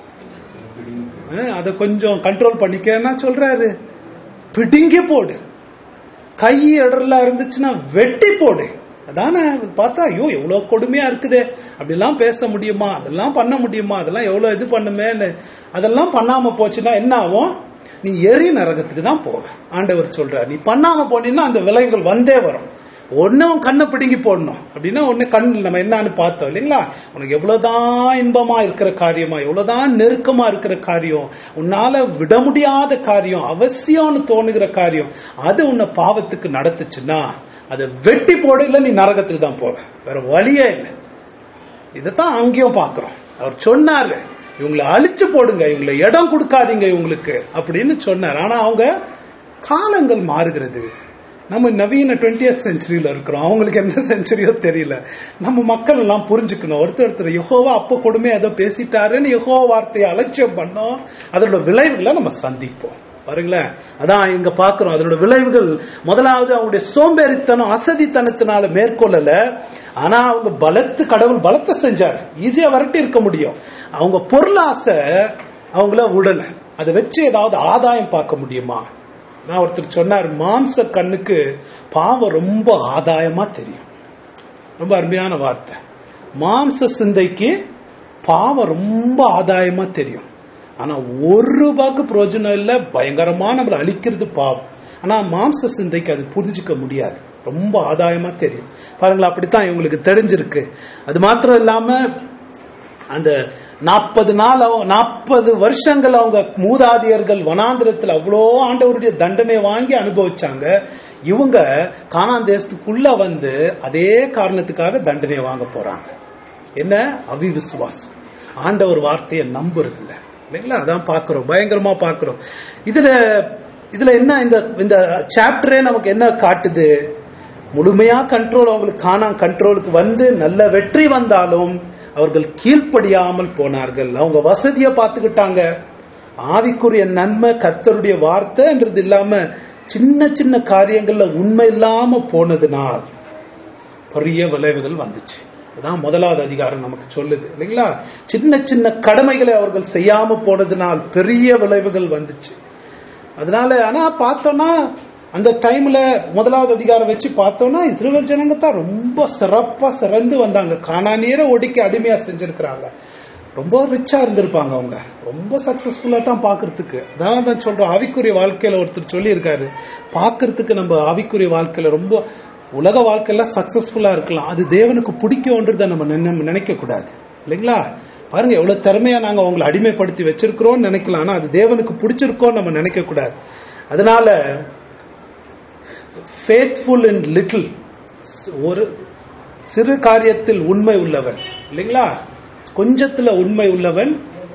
Speaker 1: அஹ், அதை கொஞ்சம் கண்ட்ரோல் பண்ணிக்கன்னா சொல்றாரு பிடுங்கி போடு கை இடர்லா இருந்துச்சுன்னா வெட்டி போடு அதானே பார்த்தா ஐயோ எவ்வளவு கொடுமையா இருக்குதே அப்படிலாம் பேச முடியுமா அதெல்லாம் பண்ண முடியுமா அதெல்லாம் எவ்வளவு இது பண்ணுமேன்னு அதெல்லாம் பண்ணாம போச்சுன்னா என்ன ஆகும் நீ எரி நரகத்துக்கு தான் போவ ஆண்டவர் சொல்றார் நீ பண்ணாம போனீன்னா அந்த விளைவுகள் வந்தே வரும் ஒண்ணு உன் கண்ணை பிடுங்கி போடணும் அப்படின்னா ஒண்ணு கண் நம்ம என்னன்னு பார்த்தோம் இல்லைங்களா உனக்கு எவ்வளவுதான் இன்பமா இருக்கிற காரியமா எவ்வளவுதான் நெருக்கமா இருக்கிற காரியம் உன்னால விட முடியாத காரியம் அவசியம்னு தோணுகிற காரியம் அது உன்னை பாவத்துக்கு நடத்துச்சுன்னா அதை வெட்டி போட இல்ல நீ நரகத்துக்கு தான் போவ வேற வழியே இல்லை இதைத்தான் அங்கேயும் பார்க்கிறோம் அவர் சொன்னாரு இவங்களை அழிச்சு போடுங்க இவங்களை இடம் கொடுக்காதீங்க இவங்களுக்கு அப்படின்னு சொன்னார் ஆனா அவங்க காலங்கள் மாறுகிறது நம்ம நவீன 20th செஞ்சுரியில இருக்கிறோம் அவங்களுக்கு எந்த செஞ்சுரியோ தெரியல நம்ம மக்கள் எல்லாம் புரிஞ்சுக்கணும் ஒருத்தர் ஒருத்தர் யெகோவா அப்ப கொடுமை ஏதோ பேசிட்டாருன்னு யெகோவா வார்த்தையை அலட்சியம் பண்ணோம் அதோட விளைவுகளை நம்ம சந்திப்போம் பாருங்களேன் அதான் இங்க பாக்குறோம் அதோட விளைவுகள் முதலாவது அவங்களுடைய சோம்பேறித்தனம் அசதித்தனத்தினால மேற்கொள்ளல ஆனா அவங்க பலத்து கடவுள் பலத்தை செஞ்சாரு ஈஸியா விரட்டி இருக்க முடியும் அவங்க பொருளாசை அவங்கள விடல அதை வச்சு ஏதாவது ஆதாயம் பார்க்க முடியுமா நான் ஒருத்தர் சொன்னார் மாம்ச கண்ணுக்கு பாவம் ரொம்ப ஆதாயமா தெரியும் ரொம்ப அருமையான வார்த்தை மாம்ச சிந்தைக்கு பாவம் ரொம்ப ஆதாயமா தெரியும் ஆனா ஒரு ரூபாய்க்கு பிரயோஜனம் இல்ல பயங்கரமா நம்மளை அழிக்கிறது பாவம் ஆனா மாம்ச சிந்தைக்கு அது புரிஞ்சுக்க முடியாது ரொம்ப ஆதாயமா தெரியும் பாருங்களா அப்படித்தான் இவங்களுக்கு தெரிஞ்சிருக்கு அது மாத்திரம் இல்லாம அந்த நாற்பது நாள் நாற்பது வருஷங்கள் அவங்க மூதாதியர்கள் வனாந்திரத்தில் அவ்வளோ ஆண்டவருடைய தண்டனை வாங்கி அனுபவிச்சாங்க இவங்க கானான் தேசத்துக்குள்ள வந்து அதே காரணத்துக்காக தண்டனை வாங்க போறாங்க என்ன அவிவிசுவாசம் ஆண்டவர் வார்த்தையை நம்புறது இல்ல இல்லைங்களா அதான் பாக்குறோம் பயங்கரமா பாக்குறோம் இதுல இதுல என்ன இந்த இந்த சாப்டரே நமக்கு என்ன காட்டுது முழுமையா கண்ட்ரோல் அவங்களுக்கு காணா கண்ட்ரோலுக்கு வந்து நல்ல வெற்றி வந்தாலும் அவர்கள் கீழ்ப்படியாமல் போனார்கள் அவங்க வசதியை பார்த்துக்கிட்டாங்க ஆவிக்குரிய நன்மை கர்த்தருடைய வார்த்தைன்றது இல்லாம சின்ன சின்ன காரியங்கள்ல உண்மை இல்லாம போனதுனால் பெரிய விளைவுகள் வந்துச்சு அதான் முதலாவது அதிகாரம் நமக்கு சொல்லுது இல்லைங்களா சின்ன சின்ன கடமைகளை அவர்கள் செய்யாம போனதுனால் பெரிய விளைவுகள் வந்துச்சு அதனால ஆனா பார்த்தோம்னா அந்த டைம்ல முதலாவது அதிகாரம் வச்சு பார்த்தோம்னா இஸ்ரேல் ஜனங்க தான் ரொம்ப சிறப்பா சிறந்து வந்தாங்க காணானியரை ஒடுக்கி அடிமையா செஞ்சிருக்கிறாங்க ரொம்ப ரிச்சா இருந்திருப்பாங்க அவங்க ரொம்ப சக்சஸ்ஃபுல்லா தான் பாக்குறதுக்கு அதனால தான் சொல்றோம் ஆவிக்குரிய வாழ்க்கையில ஒருத்தர் சொல்லி இருக்காரு பாக்குறதுக்கு நம்ம ஆவிக்குரிய வாழ்க்கையில ரொம்ப உலக வாழ்க்கையில சக்சஸ்ஃபுல்லா இருக்கலாம் அது தேவனுக்கு பிடிக்கும்ன்றத நம்ம நினை- நினைக்க கூடாது இல்லைங்களா பாருங்க எவ்வளவு திறமையா நாங்க அவங்களை அடிமைப்படுத்தி வச்சிருக்கிறோம்னு நினைக்கலாம் ஆனா அது தேவனுக்கு பிடிச்சிருக்கோம் நம்ம நினைக்க கூடாது அதனால ஃபேத்ஃபுல் இன் லிட்டில் ஒரு சிறு காரியத்தில் உண்மை உள்ளவன் இல்லைங்களா கொஞ்சத்துல உண்மை உள்ளவன்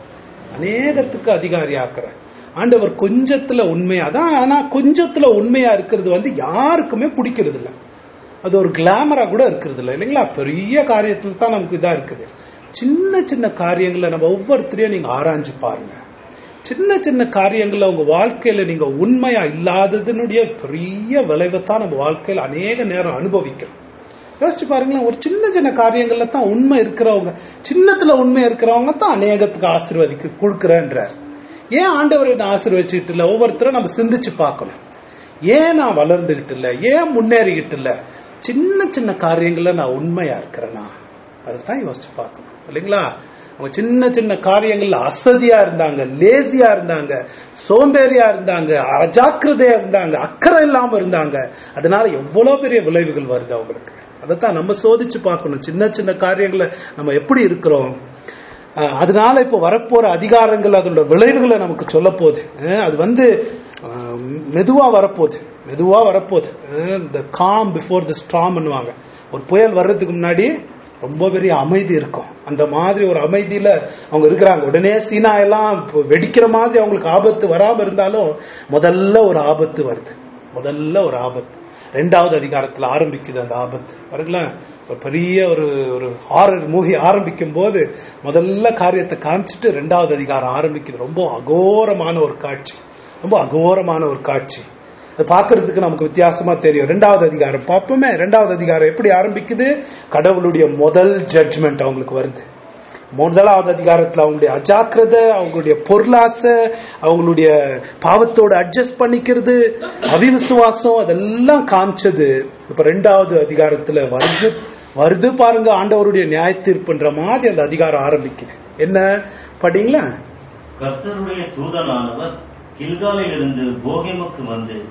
Speaker 1: அநேகத்துக்கு அதிகாரி ஆக்குறார் ஆண்டவர் கொஞ்சத்துல உண்மையா தான் ஆனா கொஞ்சத்துல உண்மையா இருக்கிறது வந்து யாருக்குமே பிடிக்கிறது இல்ல அது ஒரு கிளாமரா கூட இருக்கிறது இல்ல இல்லைங்களா பெரிய காரியத்துல தான் நமக்கு இதா இருக்குது சின்ன சின்ன காரியங்களை நம்ம ஒவ்வொருத்தரையும் நீங்க ஆராய்ஞ்சு பாருங்க சின்ன சின்ன காரியங்கள்ல உங்க வாழ்க்கையில நீங்க உண்மையா இல்லாததனுடைய பெரிய விளைவை தான் நம்ம வாழ்க்கையில அநேக நேரம் அனுபவிக்கிறோம் யோசிச்சு பாருங்களேன் ஒரு சின்ன சின்ன காரியங்கள்ல தான் உண்மை இருக்கிறவங்க சின்னத்துல உண்மை இருக்கிறவங்க தான் அநேகத்துக்கு ஆசீர்வதிக்க கொடுக்குறேன்றார் ஏன் ஆண்டவர் என்ன ஆசீர்வதிச்சுட்டு இல்ல ஒவ்வொருத்தரும் நம்ம சிந்திச்சு பார்க்கணும் ஏன் நான் வளர்ந்துகிட்டு இல்ல ஏன் முன்னேறிக்கிட்டு இல்ல சின்ன சின்ன காரியங்கள்ல நான் உண்மையா இருக்கிறேனா அதுதான் யோசிச்சு பார்க்கணும் இல்லைங்களா அவங்க சின்ன சின்ன காரியங்கள்ல அசதியா இருந்தாங்க லேசியா இருந்தாங்க சோம்பேறியா இருந்தாங்க அஜாக்கிரதையா இருந்தாங்க அக்கறை இல்லாம இருந்தாங்க அதனால எவ்வளவு பெரிய விளைவுகள் வருது அவங்களுக்கு அதைத்தான் நம்ம சோதிச்சு பார்க்கணும் சின்ன சின்ன காரியங்களை நம்ம எப்படி இருக்கிறோம் அஹ் அதனால இப்போ வரப்போற அதிகாரங்கள் அதோட விளைவுகளை நமக்கு சொல்ல போகுது அஹ் அது வந்து அஹ் மெதுவா வரப்போகுது மெதுவா வரப்போகுது இந்த காம் பிஃபோர் த ஸ்ட்ராம் பண்ணுவாங்க ஒரு புயல் வர்றதுக்கு முன்னாடி ரொம்ப பெரிய அமைதி இருக்கும் அந்த மாதிரி ஒரு அமைதியில அவங்க இருக்கிறாங்க உடனே சீனா எல்லாம் இப்போ வெடிக்கிற மாதிரி அவங்களுக்கு ஆபத்து வராம இருந்தாலும் முதல்ல ஒரு ஆபத்து வருது முதல்ல ஒரு ஆபத்து ரெண்டாவது அதிகாரத்துல ஆரம்பிக்குது அந்த ஆபத்து பாருங்களேன் ஒரு பெரிய ஒரு ஒரு ஹாரர் மூவி ஆரம்பிக்கும் போது முதல்ல காரியத்தை காமிச்சிட்டு ரெண்டாவது அதிகாரம் ஆரம்பிக்குது ரொம்ப அகோரமான ஒரு காட்சி ரொம்ப அகோரமான ஒரு காட்சி அது பார்க்கிறதுக்கு நமக்கு வித்தியாசமா தெரியும் ரெண்டாவது அதிகாரம் பார்ப்போமே ரெண்டாவது அதிகாரம் எப்படி ஆரம்பிக்குது கடவுளுடைய முதல் ஜட்ஜ்மெண்ட் அவங்களுக்கு வருது முதலாவது அதிகாரத்துல அவங்களுடைய அஜாக்கிரதை அவங்களுடைய பொருளாசை அவங்களுடைய பாவத்தோட அட்ஜஸ்ட் பண்ணிக்கிறது அவிவிசுவாசம் அதெல்லாம் காமிச்சது இப்ப ரெண்டாவது அதிகாரத்துல வருது வருது பாருங்க ஆண்டவருடைய நியாய தீர்ப்புன்ற மாதிரி அந்த அதிகாரம் ஆரம்பிக்குது என்ன படிங்களா
Speaker 2: கர்த்தருடைய தூதனானவர் கில்காலிலிருந்து போகேமுக்கு வந்து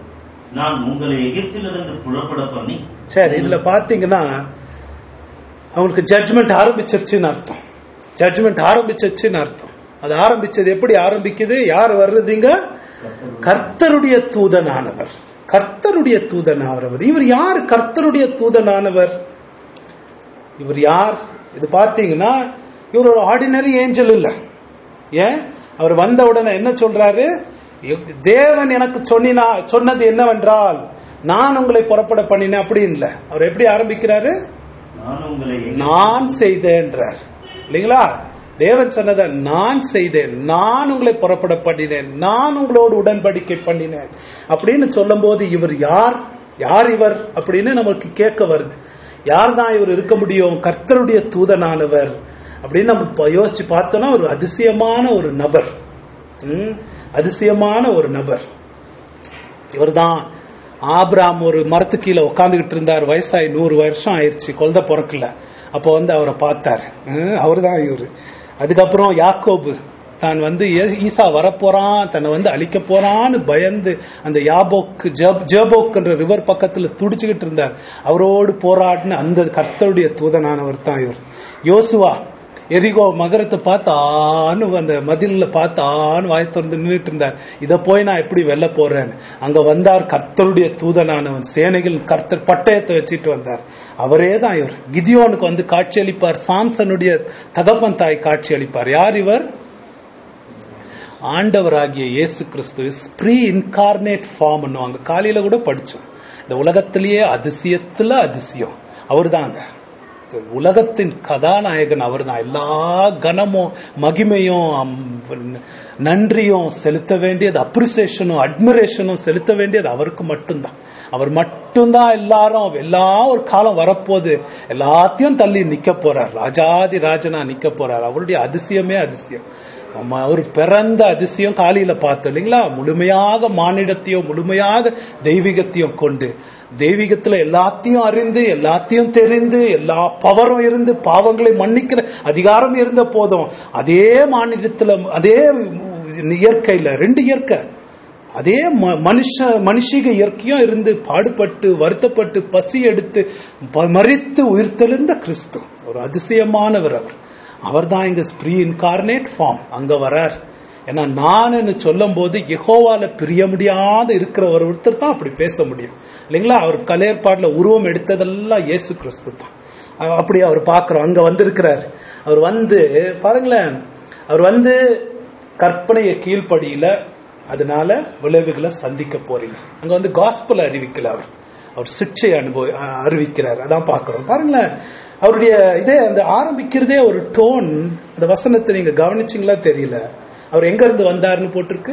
Speaker 2: நான் உங்களை எகிப்திலிருந்து புறப்பட பண்ணி
Speaker 1: சரி இதுல பாத்தீங்கன்னா அவங்களுக்கு ஜட்ஜ்மெண்ட் ஆரம்பிச்சிருச்சுன்னு அர்த்தம் ஜட்ஜ்மெண்ட் ஆரம்பிச்சிருச்சுன்னு அர்த்தம் அது ஆரம்பிச்சது எப்படி ஆரம்பிக்குது யார் வர்றதுங்க கர்த்தருடைய தூதனானவர் கர்த்தருடைய தூதனானவர் இவர் யார் கர்த்தருடைய தூதனானவர் இவர் யார் இது பாத்தீங்கன்னா இவர் ஒரு ஆர்டினரி ஏஞ்சல் இல்ல ஏன் அவர் வந்த உடனே என்ன சொல்றாரு தேவன் எனக்கு சொன்னினா சொன்னது என்னவென்றால் நான் உங்களை புறப்பட பண்ணினேன் அப்படின்னு இல்ல அவர் எப்படி ஆரம்பிக்கிறாரு
Speaker 2: நான் உங்களை எகிப்திலிருந்து
Speaker 1: நான் செய்தேன்றார் இல்லைங்களா தேவன் சொன்னதை நான் செய்தேன் நான் உங்களை புறப்பட பண்ணினேன் நான் உங்களோடு உடன்படிக்கை பண்ணினேன் அப்படின்னு சொல்லும்போது இவர் யார் யார் இவர் அப்படின்னு நமக்கு கேட்க வருது யார் தான் இவர் இருக்க முடியும் கர்த்தருடைய தூதனானவர் அப்படின்னு நம்ம இப்ப யோசிச்சு பார்த்தோம்னா ஒரு அதிசயமான ஒரு நபர் ம், அதிசயமான ஒரு நபர் இவர்தான் ஆபிராம் ஒரு மரத்து கீழே உட்காந்துக்கிட்டு இருந்தார் வயசாகி நூறு வருஷம் ஆயிருச்சு குழந்தை பிறக்கல அப்போ வந்து அவரை பார்த்தார் அவர் தான் இவரு அதுக்கப்புறம் யாக்கோபு தான் வந்து ஏ- ஈசா வரப்போறான் தன்னை வந்து அழிக்க போறான்னு பயந்து அந்த யாபோக்கு ஜப் ஜேபோக்குன்ற ரிவர் பக்கத்துல துடிச்சுக்கிட்டு இருந்தார் அவரோடு போராடின அந்த கர்த்தருடைய தூதனானவர் தான் இவர் யோசுவா எரிகோ மகரத்தை பார்த்து ஆன்னு அந்த மதில்ல பார்த்து ஆன்னு வாய் திறந்து நின்றுட்டு இருந்தார் இத போய் நான் எப்படி வெல்ல போறேன் அங்க வந்தார் கர்த்தருடைய தூதனானவன் சேனைகள் கர்த்தர் பட்டயத்தை வச்சுட்டு வந்தார் அவரே தான் இவர் கிதியோனுக்கு வந்து காட்சியளிப்பார் சாம்சனுடைய தகப்பன் தாய் காட்சியளிப்பார் யார் இவர் ஆண்டவராகிய இயேசு கிறிஸ்து ப்ரீ இன்கார்னேட் ஃபார்ம் பண்ணுவாங்க காலையில கூட படிச்சோம் இந்த உலகத்திலேயே அதிசயத்துல அதிசயம் அவர்தாங்க உலகத்தின் கதாநாயகன் அவர்தான் எல்லா கனமும் மகிமையும் அம், நன்றியும் செலுத்த வேண்டியது அப்ரிசியேஷனும் அட்மிரேஷனும் செலுத்த வேண்டியது அவருக்கு மட்டும்தான் அவர் மட்டும்தான் எல்லாரும் எல்லா ஒரு காலம் வரப்போகுது எல்லாத்தையும் தள்ளி நிக்க போறார் ராஜாதி ராஜனா நிக்க போறார் அவருடைய அதிசயமே அதிசயம் நம்ம அவர் பிறந்த அதிசயம் காலையில பார்த்தோம் இல்லைங்களா முழுமையாக மானிடத்தையும் முழுமையாக தெய்வீகத்தையும் கொண்டு தெய்வீகத்துல எல்லாத்தையும் அறிந்து எல்லாத்தையும் தெரிந்து எல்லா பவரும் இருந்து பாவங்களை மன்னிக்கிற அதிகாரம் இருந்த போதும் அதே மாநிலத்துல அதே இயற்கையில ரெண்டு இயற்கை அதே ம- மனுஷ மனுஷிக இயற்கையும் இருந்து பாடுபட்டு வருத்தப்பட்டு பசி எடுத்து ப- மரித்து உயிர்த்தெழுந்த கிறிஸ்து ஒரு அதிசயமானவர் அவர் அவர் தான் இங்க ப்ரீ இன்கார்னேட் ஃபார்ம் அங்க வரார் ஏன்னா நான் சொல்லும் போது யெகோவால பிரிய முடியாத இருக்கிற ஒரு ஒருத்தர் தான் அப்படி பேச முடியும் இல்லைங்களா அவர் கலையற்பாடுல உருவம் எடுத்ததெல்லாம் இயேசு கிறிஸ்து தான் அ- அப்படி அவர் பார்க்கிறோம் அங்க வந்திருக்கிறார் அவர் வந்து பாருங்களேன் அவர் வந்து கற்பனையை கீழ்ப்படியில அதனால விளைவுகளை சந்திக்க போறீங்க அங்க வந்து காஸ்பல் அறிவிக்கல அவர் அவர் சிக்ஷை அனுபவ அ- அறிவிக்கிறார் அதான் பார்க்கிறோம் பாருங்களேன் அவருடைய இதே அந்த ஆரம்பிக்கிறதே ஒரு டோன் அந்த வசனத்தை நீங்க கவனிச்சீங்களா தெரியல அவர் எங்க இருந்து வந்தாருன்னு போட்டிருக்கு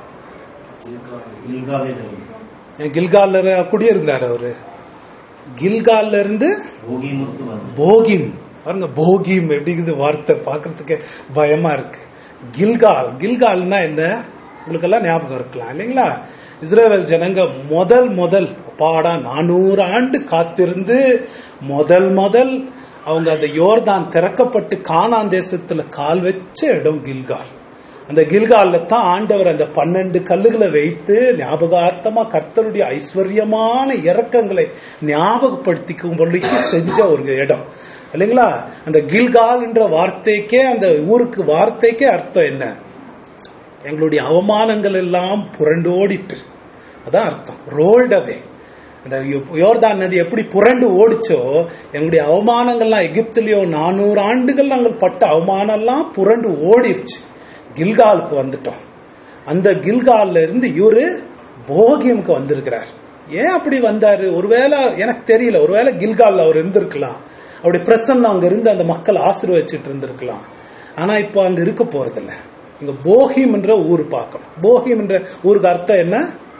Speaker 2: கில்காலே தரும்
Speaker 1: கில்கால்ல குடியிருந்தார் அவரு கில்கால்ல இருந்து
Speaker 2: போகிமுத்து வந்து
Speaker 1: போகிம் பாருங்க போகிம் எப்படிங்குது வார்த்தை பார்க்கிறதுக்கு பயமா இருக்கு கில்கால் கில்கால்னா என்ன உங்களுக்கு எல்லாம் ஞாபகம் இருக்கலாம் இல்லைங்களா இஸ்ரேல் ஜனங்க முதல் முதல் பாடா நானூறு ஆண்டு காத்திருந்து முதல் முதல் அவங்க அந்த யோர்தான் திறக்கப்பட்டு கானான் தேசத்துல கால் வச்ச இடம் கில்கால் அந்த கில்கால்ல தான் ஆண்டவர் அந்த பன்னெண்டு கல்லுகளை வைத்து ஞாபகார்த்தமா கர்த்தருடைய ஐஸ்வர்யமான இறக்கங்களை ஞாபகப்படுத்திக்கும்படிக்கு செஞ்ச ஒரு இடம் இல்லைங்களா அந்த கில்கால் என்ற வார்த்தைக்கே அந்த ஊருக்கு வார்த்தைக்கே அர்த்தம் என்ன எங்களுடைய அவமானங்கள் எல்லாம் புரண்டோடிட்டு அதான் அர்த்தம் ரோல்டவே அந்த யோ- யோர்தான் நதி எப்படி புரண்டு ஓடிச்சோ எங்களுடைய அவமானங்கள்லாம் எகிப்திலேயோ நானூறு ஆண்டுகள் நாங்கள் பட்ட அவமானம் எல்லாம் புரண்டு ஓடிருச்சு கில்காலுக்கு வந்துட்டோம் அந்த கில்கால்ல இருந்து இவரு போகியமுக்கு வந்திருக்கிறார் ஏன் அப்படி வந்தாரு ஒருவேளை எனக்கு தெரியல ஒருவேளை கில்கால்ல அவர் இருந்திருக்கலாம் அவருடைய பிரசன்னம் அங்க இருந்து அந்த மக்கள் ஆசீர்வதிச்சிட்டு இருந்திருக்கலாம் ஆனா இப்போ அங்க இருக்க போறதில்ல இங்க போகிம் என்ற ஊர் பார்க்கணும் போகிம் என்ற ஊருக்கு அர்த்தம் என்ன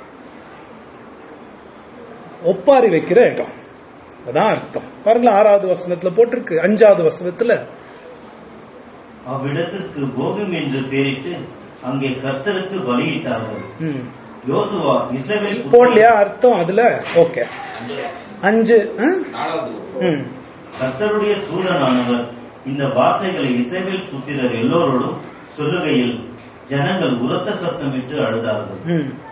Speaker 1: ஒப்பாரி வைக்கிற இடம் அதான் அர்த்தம் பாருங்களேன் ஆறாவது வசனத்துல போட்டிருக்கு அஞ்சாவது வசனத்துல
Speaker 2: அவ்விடத்திற்கு போகம் என்று பெயரிட்டு அங்கே கர்த்தருக்கு பலியிட்டார்கள்
Speaker 1: ம்.
Speaker 2: யோசுவா இஸ்ரவேல்
Speaker 1: போடலையா அர்த்தம் அதுல ஓகே அஞ்சு ஆ?
Speaker 4: நாலாவது
Speaker 1: ம்.
Speaker 2: கர்த்தருடைய தூதனானவர் இந்த வார்த்தைகளை இஸ்ரவேல் புத்திரர் எல்லோரோடும் சொல்லுகையில் ஜனங்கள் உரத்த சத்தமிட்டு அழுதார்கள்
Speaker 1: ம்.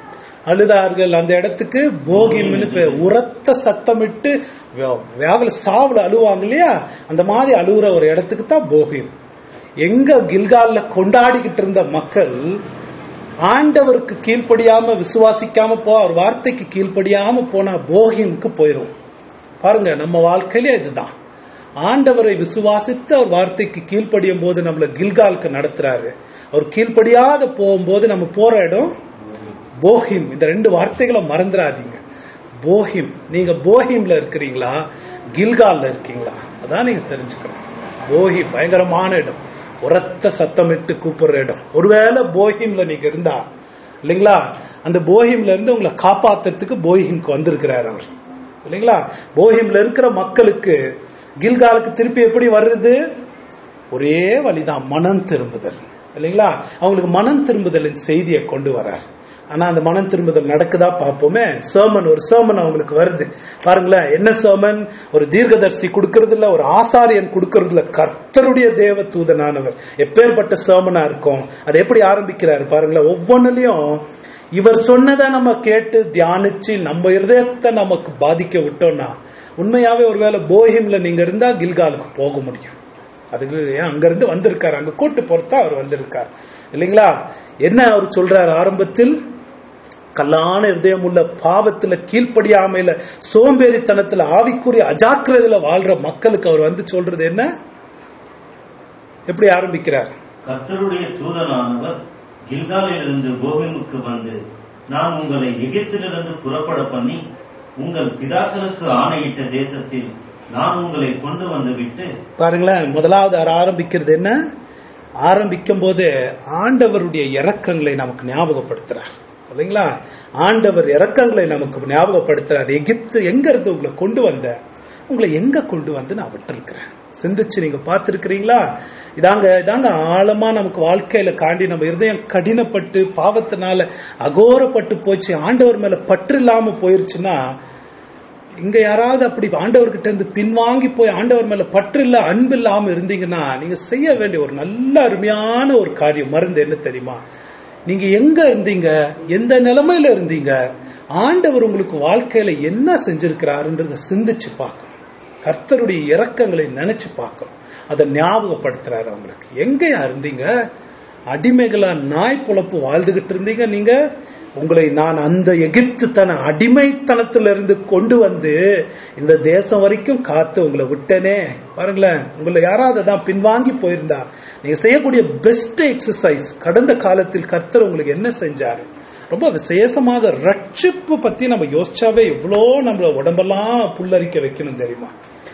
Speaker 1: அழுதார்கள் அந்த இடத்துக்கு போகிம்னு பேர் உரத்த சத்தமிட்டு வே- வேவல சாவுல அழுவாங்க இல்லையா அந்த மாதிரி அழுகுற ஒரு இடத்துக்கு தான் போகிம் எங்க கில்கால்ல கொண்டாடிக்கிட்டு இருந்த மக்கள் ஆண்டவருக்கு கீழ்ப்படியாம விசுவாசிக்காம போ அவர் வார்த்தைக்கு கீழ்ப்படியாம போனா போகிம்க்கு போயிரும் பாருங்க நம்ம வாழ்க்கையிலே இதுதான் ஆண்டவரை விசுவாசித்து அவர் வார்த்தைக்கு கீழ்ப்படியும் போது நம்மள கில்காலுக்கு நடத்துறாரு அவர் கீழ்ப்படியாத போகும்போது நம்ம போற இடம் போஹிம் இந்த ரெண்டு வார்த்தைகளை மறந்துடாதீங்க போஹிம் நீங்க போஹிம்ல இருக்கிறீங்களா கில்கால்ல இருக்கீங்களா அதான் நீங்க தெரிஞ்சுக்கணும் போஹிம் பயங்கரமான இடம் உரத்த சத்தமிட்டு கூப்பிடுற இடம் ஒருவேளை போஹிம்ல நீங்க இருந்தா இல்லைங்களா அந்த போஹிம்ல இருந்து உங்களை காப்பாத்துறதுக்கு போஹிம்க்கு வந்திருக்கிறார் அவர் இல்லைங்களா போஹிம்ல இருக்கிற மக்களுக்கு கில்காலுக்கு திருப்பி எப்படி வருது ஒரே வழிதான் மனம் திரும்புதல் இல்லைங்களா அவங்களுக்கு மனம் திரும்புதலின் செய்தியை கொண்டு வரார் ஆனா அந்த மனம் திரும்புதல் நடக்குதா பார்ப்போமே சேமன் ஒரு சேமன் அவங்களுக்கு வருது பாருங்களேன் என்ன சேமன் ஒரு தீர்க்கதரிசி கொடுக்கறது இல்ல ஒரு ஆசாரியன் கொடுக்கறது இல்ல கர்த்தருடைய தேவ தூதனானவர் எப்பேற்பட்ட சேமனா இருக்கும் அதை எப்படி ஆரம்பிக்கிறாரு பாருங்களேன் ஒவ்வொன்னுலயும் இவர் சொன்னதை நம்ம கேட்டு தியானிச்சு நம்ம இருதயத்தை நமக்கு பாதிக்க விட்டோம்னா உண்மையாவே ஒருவேளை போஹிம்ல நீங்க இருந்தா கில்காலுக்கு போக முடியும் அதுக்கு ஏன் அங்க இருந்து வந்திருக்காரு அங்க கூட்டு பொறுத்தா அவர் வந்திருக்கார் இல்லைங்களா என்ன அவர் சொல்றார் ஆரம்பத்தில் கல்லான இருதயம் உள்ள பாவத்துல கீழ்ப்படியாமையில சோம்பேறித்தனத்துல ஆவிக்குரிய அஜாக்கிரதையில வாழ்ற மக்களுக்கு அவர் வந்து சொல்றது என்ன எப்படி ஆரம்பிக்கிறார்
Speaker 2: கர்த்தருடைய தூதனானவர் கில்காலிலிருந்து போகிமுக்கு வந்து நான் உங்களை எகிப்திலிருந்து புறப்பட பண்ணி உங்கள் பிதாக்களுக்கு ஆணையிட்ட தேசத்தில் நான் உங்களை கொண்டு வந்து விட்டு
Speaker 1: பாருங்களேன் முதலாவது அவர் ஆரம்பிக்கிறது என்ன ஆரம்பிக்கும் போது ஆண்டவருடைய இரக்கங்களை நமக்கு ஞாபகப்படுத்துறார் இல்லைங்களா ஆண்டவர் இரக்கங்களை நமக்கு ஞாபகப்படுத்துறார் எகிப்து எங்க இருந்து உங்களை கொண்டு வந்த உங்களை எங்க கொண்டு வந்து நான் விட்டுருக்கிறேன் சிந்திச்சு நீங்க பார்த்திருக்கிறீங்களா இதாங்க இதாங்க ஆழமா நமக்கு வாழ்க்கையில காண்டி நம்ம இருதயம் கடினப்பட்டு பாவத்தினால அகோரப்பட்டு போச்சு ஆண்டவர் மேல பற்று இல்லாம போயிருச்சுன்னா இங்க யாராவது அப்படி ஆண்டவர்கிட்ட இருந்து பின்வாங்கி போய் ஆண்டவர் மேல பற்று இல்ல அன்பு இல்லாம இருந்தீங்கன்னா நீங்க செய்ய வேண்டிய ஒரு நல்ல அருமையான ஒரு காரியம் மருந்து என்ன தெரியுமா நீங்க எங்க இருந்தீங்க எந்த நிலைமையில இருந்தீங்க ஆண்டவர் உங்களுக்கு வாழ்க்கையில என்ன செஞ்சிருக்கிறாருன்றத சிந்திச்சு பார்க்கணும் கர்த்தருடைய இரக்கங்களை நினைச்சு பார்க்கணும் அதை ஞாபகப்படுத்துறாரு அவங்களுக்கு எங்கயா இருந்தீங்க அடிமைகளா நாய் பொழப்பு வாழ்ந்துகிட்டு இருந்தீங்க நீங்க உங்களை நான் அந்த எகிப்து தன அடிமைத்தனத்திலிருந்து கொண்டு வந்து இந்த தேசம் வரைக்கும் காத்து உங்களை விட்டனே பாருங்களேன் உங்களை யாராவது தான் பின்வாங்கி போயிருந்தா நீங்க செய்யக்கூடிய பெஸ்ட் எக்ஸசைஸ் கடந்த காலத்தில் கர்த்தர் உங்களுக்கு என்ன செஞ்சாரு ரொம்ப விசேஷமாக ரட்சிப்பு பத்தி நம்ம யோசிச்சாவே எவ்வளோ நம்மள உடம்பெல்லாம் புல்லரிக்க வைக்கணும் தெரியுமா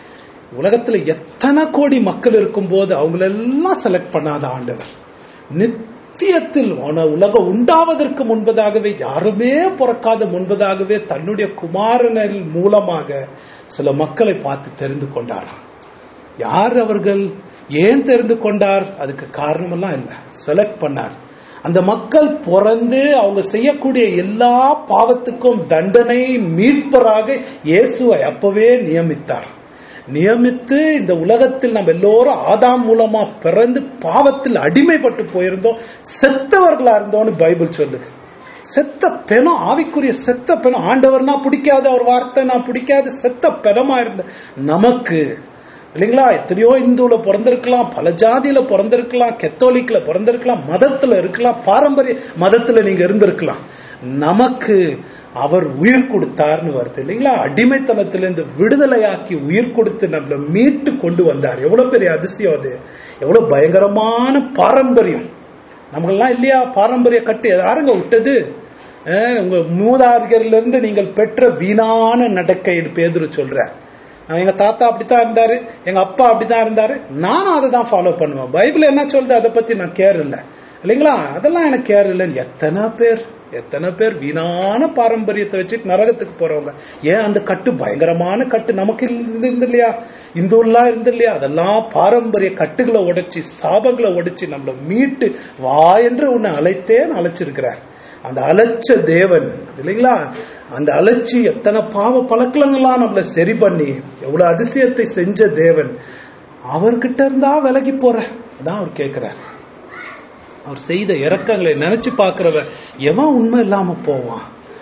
Speaker 1: உலகத்துல எத்தனை கோடி மக்கள் இருக்கும்போது அவங்களெல்லாம் செலக்ட் பண்ணாத ஆண்டவர் நித்தியத்தில் ஆன உலகம் உண்டாவதற்கு முன்பதாகவே யாருமே பிறக்காத முன்பதாகவே தன்னுடைய குமாரனில் மூலமாக சில மக்களை பார்த்து தெரிந்து கொண்டாராம் யார் அவர்கள் ஏன் தெரிந்து கொண்டார் அதுக்கு காரணமெல்லாம் இல்லை செலக்ட் பண்ணார் அந்த மக்கள் பிறந்து அவங்க செய்யக்கூடிய எல்லா பாவத்துக்கும் தண்டனை மீட்பராக இயேசுவை அப்பவே நியமித்தார் நியமித்து இந்த உலகத்தில் நம்ம எல்லோரும் ஆதாம் மூலமா பிறந்து பாவத்தில் அடிமைப்பட்டு போயிருந்தோம் செத்தவர்களா இருந்தோம்னு பைபிள் சொல்லுது செத்த பெணம் ஆவிக்குரிய செத்த பெணம் ஆண்டவர்னா பிடிக்காத ஒரு வார்த்தை நான் பிடிக்காத செத்த பெணமா இருந்த நமக்கு இல்லைங்களா எத்தனையோ இந்துல பிறந்திருக்கலாம் பல ஜாதியில பிறந்திருக்கலாம் கெத்தோலிக்ல பிறந்திருக்கலாம் மதத்துல இருக்கலாம் பாரம்பரிய மதத்துல நீங்க இருந்திருக்கலாம் நமக்கு அவர் உயிர் கொடுத்தார்னு வருது இல்லைங்களா அடிமைத்தனத்திலிருந்து விடுதலையாக்கி உயிர் கொடுத்து நம்மள மீட்டு கொண்டு வந்தார் எவ்வளவு பெரிய அதிசயம் அது எவ்வளவு பயங்கரமான பாரம்பரியம் நமக்கெல்லாம் இல்லையா பாரம்பரிய கட்டு யாருங்க விட்டது அஹ் உங்க மூதாதிகர்ல இருந்து நீங்கள் பெற்ற வீணான நடக்கை பேதுரு சொல்ற எங்க தாத்தா அப்படித்தான் இருந்தாரு எங்க அப்பா அப்படித்தான் இருந்தாரு நானும் அதை தான் ஃபாலோ பண்ணுவேன் பைபிள் என்ன சொல்லுது அதை பத்தி நான் கேர் இல்லை இல்லைங்களா அதெல்லாம் எனக்கு கேர் இல்லைன்னு எத்தனை பேர் எத்தனை பேர் வீணான பாரம்பரியத்தை வச்சு நரகத்துக்கு போறவங்க ஏன் அந்த கட்டு பயங்கரமான கட்டு நமக்கு இருந்து இருந்து இல்லையா இந்துலாம் இருந்து இல்லையா அதெல்லாம் பாரம்பரிய கட்டுகளை உடைச்சு சாபங்களை உடைச்சு நம்மளை மீட்டு வா என்று உன்னை அழைத்தேன் அழைச்சிருக்கிறார் அந்த அலைச்ச தேவன் இல்லைங்களா அந்த அலைச்சி எத்தனை பாவ பழக்கங்கள்லாம் நம்மள சரி பண்ணி எவ்வளவு அதிசயத்தை செஞ்ச தேவன் அவர்கிட்ட இருந்தா விலகி போற அதான் அவர் கேட்கிறார் அவர் செய்த இறக்கங்களை நினைச்சு பார்க்கிறவ எவன் உண்மை இல்லாம போவான்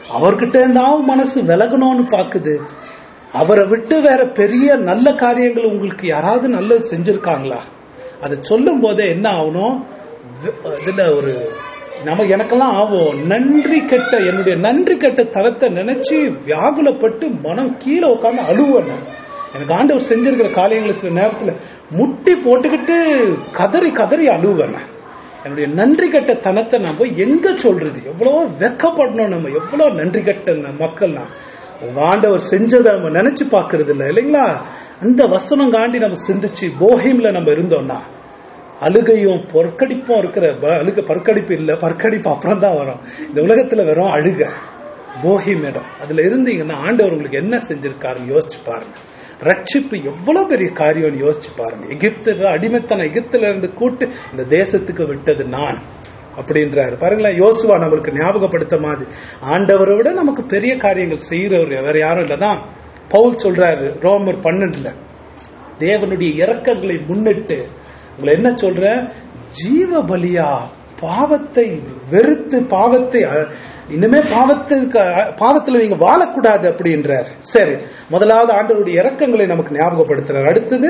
Speaker 1: அவர்கிட்ட இருந்தாவும் மனசு விலகணும்னு பாக்குது அவரை விட்டு வேற பெரிய நல்ல காரியங்கள் உங்களுக்கு யாராவது நல்லது செஞ்சிருக்காங்களா அதை சொல்லும் போதே என்ன ஆகணும் வி- இதுல ஒரு நம்ம எனக்கெல்லாம் ஆகும் நன்றி கெட்ட என்னுடைய நன்றி கெட்ட தரத்தை நினைச்சு வியாகுலப்பட்டு மனம் கீழே உட்காந்து அழுவேன் நான். எனக்கு ஆண்டவர் செஞ்சிருக்கிற காரியங்களை சில நேரத்துல முட்டி போட்டுக்கிட்டு கதறி கதறி அழுவேன் நான். என்னுடைய நன்றி கெட்ட தனத்தை நம்ம எங்க சொல்றது எவ்வளவோ வெக்கப்படணும் நம்ம எவ்வளவு நன்றி கெட்ட ந- மக்கள் நான் உங்க ஆண்டவர் செஞ்சதை நம்ம நினைச்சு பாக்குறது இல்ல இல்லைங்களா அந்த வசனம் காண்டி நம்ம சிந்திச்சு போஹிம்ல நம்ம இருந்தோம்னா அழுகையும் பொற்கடிப்பும் இருக்கிற ப- அழுக பற்கடிப்பு இல்ல பற்கடிப்பு அப்புறம் தான் வரும் இந்த உலகத்துல வெறும் அழுக போஹிம் இடம் அதுல இருந்தீங்கன்னா ஆண்டவர் உங்களுக்கு என்ன செஞ்சிருக்காருன்னு யோசிச்சு பாருங்க ரட்சிப்பு எவ்வளவு பெரிய காரியம்னு யோசிச்சு பாருங்க எகிப்து அடிமைத்தன எகிப்துல இருந்து கூட்டு இந்த தேசத்துக்கு விட்டது நான் அப்படின்றாரு பாருங்களேன் யோசுவா நம்மளுக்கு ஞாபகப்படுத்த மாதிரி ஆண்டவரை விட நமக்கு பெரிய காரியங்கள் செய்யறவர் வேற யாரும் இல்லதான் பவுல் சொல்றாரு ரோமர் பன்னெண்டுல தேவனுடைய இரக்கங்களை முன்னிட்டு உங்களை என்ன சொல்ற ஜீவ பலியா பாவத்தை வெறுத்து பாவத்தை அ- இனிமே பாவத்துக்கு அ- பாவத்துல நீங்க வாழக்கூடாது அப்படின்றார் சரி முதலாவது ஆண்டவருடைய இரக்கங்களை நமக்கு ஞாபகப்படுத்துறார் அடுத்தது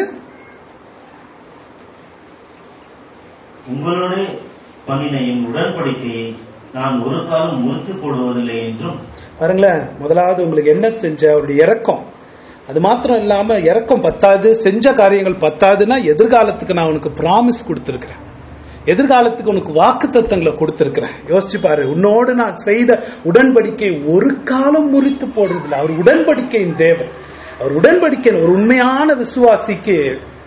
Speaker 2: உங்களோட பண்ணின என் உடன்படிக்கையை நான் ஒரு காலம் முறித்து போடுவதில்லை என்றும்
Speaker 1: பாருங்களேன் முதலாவது உங்களுக்கு என்ன செஞ்ச அவருடைய இரக்கம் அது மாத்திரம் இல்லாம இரக்கம் பத்தாது செஞ்ச காரியங்கள் பத்தாதுன்னா எதிர்காலத்துக்கு நான் உனக்கு பிராமிஸ் கொடுத்திருக்கிறேன் எதிர்காலத்துக்கு உனக்கு வாக்கு தத்தங்களை கொடுத்திருக்கிறேன் யோசிச்சு பாரு உன்னோடு நான் செய்த உடன்படிக்கை ஒரு காலம் முறித்து போடுறதில்ல அவர் உடன்படிக்கையின் தேவன் அவர் உடன்படிக்கையின் ஒரு உண்மையான விசுவாசிக்கு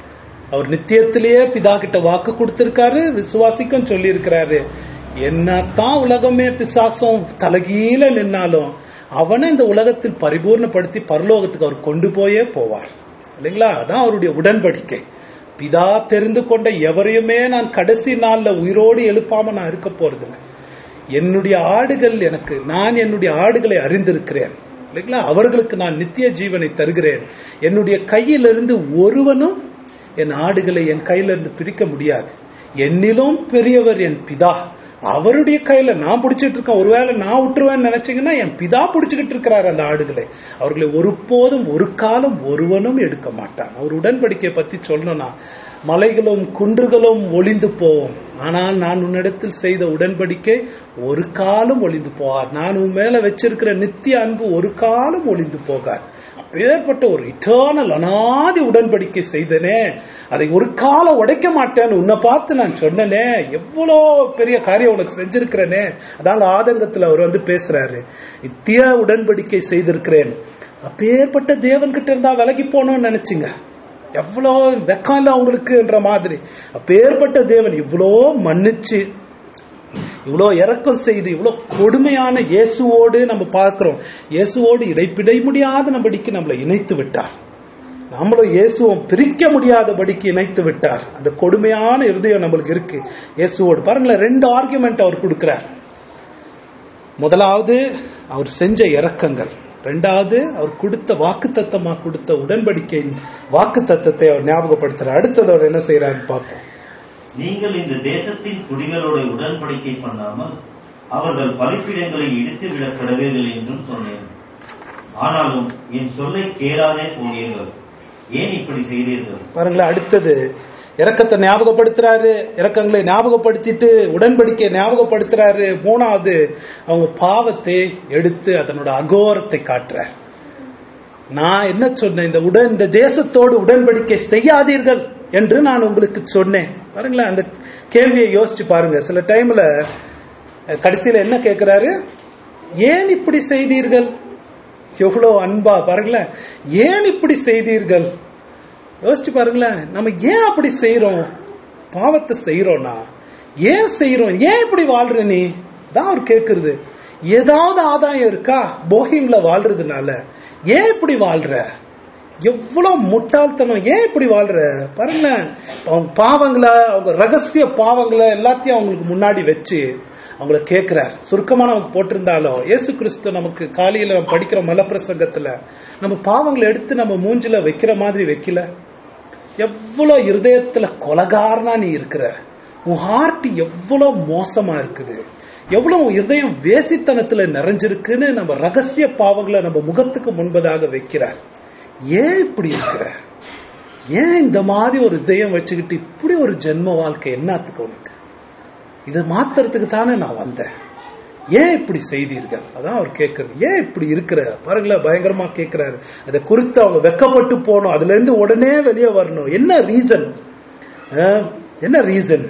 Speaker 1: அவர் நித்தியத்திலேயே பிதா கிட்ட வாக்கு கொடுத்திருக்காரு விசுவாசிக்கும் சொல்லி இருக்கிறாரு என்னத்தான் உலகமே பிசாசம் தலகீழ நின்னாலும் அவனை இந்த உலகத்தில் பரிபூர்ணப்படுத்தி பரலோகத்துக்கு அவர் கொண்டு போயே போவார் இல்லைங்களா அதான் அவருடைய உடன்படிக்கை பிதா தெரிந்து கொண்ட எவரையுமே நான் கடைசி நாள்ல உயிரோடு எழுப்பாம நான் இருக்க போறதில்லை என்னுடைய ஆடுகள் எனக்கு நான் என்னுடைய ஆடுகளை அறிந்திருக்கிறேன் இல்லைங்களா அவர்களுக்கு நான் நித்திய ஜீவனை தருகிறேன் என்னுடைய கையிலிருந்து ஒருவனும் என் ஆடுகளை என் கையிலிருந்து பிரிக்க முடியாது என்னிலும் பெரியவர் என் பிதா அவருடைய கையில நான் பிடிச்சிட்டு இருக்கேன் ஒருவேளை நான் விட்டுருவேன்னு நினைச்சீங்கன்னா என் பிதா பிடிச்சுக்கிட்டு இருக்கிறார் அந்த ஆடுகளை அவர்களை ஒருபோதும் ஒரு காலம் ஒருவனும் எடுக்க மாட்டான் அவர் உடன்படிக்கையை பத்தி சொல்லணும்னா மலைகளும் குன்றுகளும் ஒளிந்து போவோம் ஆனால் நான் உன்னிடத்தில் செய்த உடன்படிக்கை ஒரு காலம் ஒளிந்து போகாது நான் உன் மேல வச்சிருக்கிற நித்திய அன்பு ஒரு காலம் ஒளிந்து போகாது அப்பேற்பட்ட ஒரு இட்டர்னல் அனாதி உடன்படிக்கை செய்தனே அதை ஒரு காலம் உடைக்க மாட்டேன்னு உன்னை பார்த்து நான் சொன்னனே எவ்வளோ பெரிய காரியம் உனக்கு செஞ்சிருக்கிறேனே அதாங்க ஆதங்கத்துல அவர் வந்து பேசுறாரு நித்திய உடன்படிக்கை செய்திருக்கிறேன் அப்பேற்பட்ட தேவன் கிட்ட இருந்தா விலகி போகணும்னு நினைச்சீங்க எவ்வளோ வெக்கம் இல்லை அவங்களுக்குன்ற மாதிரி அப்பேற்பட்ட தேவன் இவ்வளோ மன்னிச்சு இவ்வளோ இறக்கம் செய்து இவ்வளோ கொடுமையான இயேசுவோடு நம்ம பார்க்கிறோம் இயேசுவோடு இடைப்பிடை முடியாத நம்படிக்கு நம்மளை இணைத்து விட்டார் நம்மளும் இயேசுவும் பிரிக்க முடியாதபடிக்கு இணைத்து விட்டார் அந்த கொடுமையான இருதயம் நம்மளுக்கு இருக்கு இயேசுவோடு பாருங்களேன் ரெண்டு ஆர்குமெண்ட் அவர் கொடுக்கிறார் முதலாவது அவர் செஞ்ச இறக்கங்கள் ரெண்டாவது அவர் கொடுத்த வாக்கு தத்தமா கொடுத்த உடன்படிக்கையின் வாக்கு தத்தத்தை அவர் ஞாபகப்படுத்துறார் அடுத்தது அவர் என்ன செய்யறாருன்னு பார்ப்போம்
Speaker 2: நீங்கள் இந்த தேசத்தின் குடிகளோட உடன்படிக்கை பண்ணாமல் அவர்கள் பலிப்பிடங்களை இடித்து விட கடவீர்கள் என்றும் சொன்னேன் ஆனாலும் என் சொல்லை கேளாதே போனீர்கள் ஏன் இப்படி செய்தீர்கள்
Speaker 1: பாருங்களேன் அடுத்தது இரக்கத்தை ஞாபகப்படுத்துறாரு இரக்கங்களை ஞாபகப்படுத்திட்டு உடன்படிக்கையை ஞாபகப்படுத்துறாரு மூணாவது அவங்க பாவத்தை எடுத்து அதனோட அகோரத்தை காட்டுறார் நான் என்ன சொன்னேன் இந்த உடன் இந்த தேசத்தோடு உடன்படிக்கை செய்யாதீர்கள் என்று நான் உங்களுக்கு சொன்னேன் பாருங்களேன் அந்த கேள்வியை யோசிச்சு பாருங்க சில டைம்ல அஹ், கடைசியில என்ன கேட்கிறாரு ஏன் இப்படி செய்தீர்கள் எவ்வளவு அன்பா பாருங்களேன் ஏன் இப்படி செய்தீர்கள் யோசிச்சு பாருங்களேன் நம்ம ஏன் அப்படி செய்யறோம் பாவத்தை செய்யறோம்னா ஏன் செய்யறோம் ஏன் இப்படி வாழ்ற நீ தான் அவர் கேக்குறது ஏதாவது ஆதாயம் இருக்கா போகிம்ல வாழ்றதுனால ஏன் இப்படி வாழ்ற எவ்வளவு முட்டாள்தனம் ஏன் இப்படி வாழ்ற பாருங்களேன் அவங்க பாவங்களை அவங்க ரகசிய பாவங்களை எல்லாத்தையும் அவங்களுக்கு முன்னாடி வச்சு அவங்கள கேட்கிறார் சுருக்கமா நமக்கு போட்டிருந்தாலும் இயேசு கிறிஸ்து நமக்கு காலையில நம்ம படிக்கிற மலப்பிரசங்கத்துல நம்ம பாவங்களை எடுத்து நம்ம மூஞ்சில வைக்கிற மாதிரி வைக்கல எவ்வளவு இருதயத்துல கொலகாரனா நீ இருக்கிற உன் ஹார்ட் எவ்வளவு மோசமா இருக்குது எவ்வளவு இருதயம் வேசித்தனத்துல நிறைஞ்சிருக்குன்னு நம்ம ரகசிய பாவங்களை நம்ம முகத்துக்கு முன்பதாக வைக்கிறார் ஏன் இப்படி இருக்கிற ஏன் இந்த மாதிரி ஒரு இதயம் வச்சுக்கிட்டு இப்படி ஒரு ஜென்ம வாழ்க்கை என்னத்துக்கு உனக்கு இதை மாத்துறதுக்கு தானே நான் வந்தேன் ஏன் இப்படி செய்தீர்கள் அதான் அவர் கேட்கறது ஏன் இப்படி இருக்கிற பாருங்களேன் பயங்கரமா கேட்கிறாரு அதை குறித்து அவங்க வெக்கப்பட்டு போகணும் அதுல இருந்து உடனே வெளியே வரணும் என்ன ரீசன் என்ன ரீசன்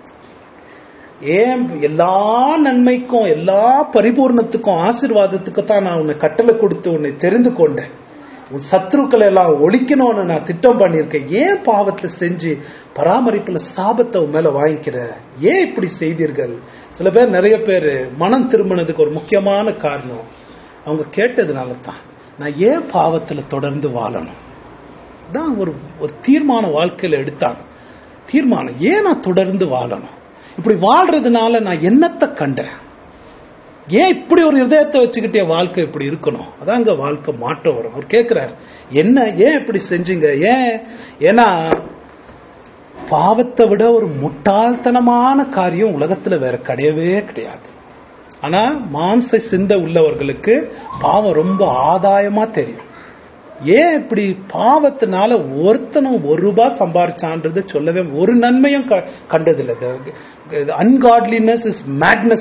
Speaker 1: ஏன் எல்லா நன்மைக்கும் எல்லா பரிபூர்ணத்துக்கும் ஆசீர்வாதத்துக்கும் தான் நான் உன்னை கட்டளை கொடுத்து உன்னை தெரிந்து கொண்டேன் உன் சத்ருக்களை எல்லாம் ஒழிக்கணும்னு நான் திட்டம் பண்ணியிருக்கேன் ஏன் பாவத்தை செஞ்சு பராமரிப்புல சாபத்தை உன் மேல வாங்கிக்கிற ஏன் இப்படி செய்தீர்கள் சில பேர் நிறைய பேர் மனம் திரும்பினதுக்கு ஒரு முக்கியமான காரணம் அவங்க கேட்டதுனால தான் நான் ஏன் பாவத்துல தொடர்ந்து வாழணும் தான் ஒரு ஒரு தீர்மான வாழ்க்கையில எடுத்தாங்க தீர்மானம் ஏன் நான் தொடர்ந்து வாழணும் இப்படி வாழ்றதுனால நான் என்னத்தை கண்டேன் ஏன் இப்படி ஒரு இதயத்தை வச்சுக்கிட்டே வாழ்க்கை இப்படி இருக்கணும் அதான் அங்க வாழ்க்கை மாற்றம் வரும் அவர் கேட்கிறார் என்ன ஏன் இப்படி செஞ்சீங்க ஏன் ஏன்னா பாவத்தை விட ஒரு முட்டாள்தனமான காரியம் உலகத்துல வேற கிடையவே கிடையாது ஆனா மாம்ச சிந்த உள்ளவர்களுக்கு பாவம் ரொம்ப ஆதாயமா தெரியும் ஏன் இப்படி பாவத்தினால ஒருத்தனும் ஒரு ரூபாய் சம்பாரிச்சான்றது சொல்லவே ஒரு நன்மையும் க- கண்டதில்லை அன்காட்லினஸ் இஸ் மேட்னஸ்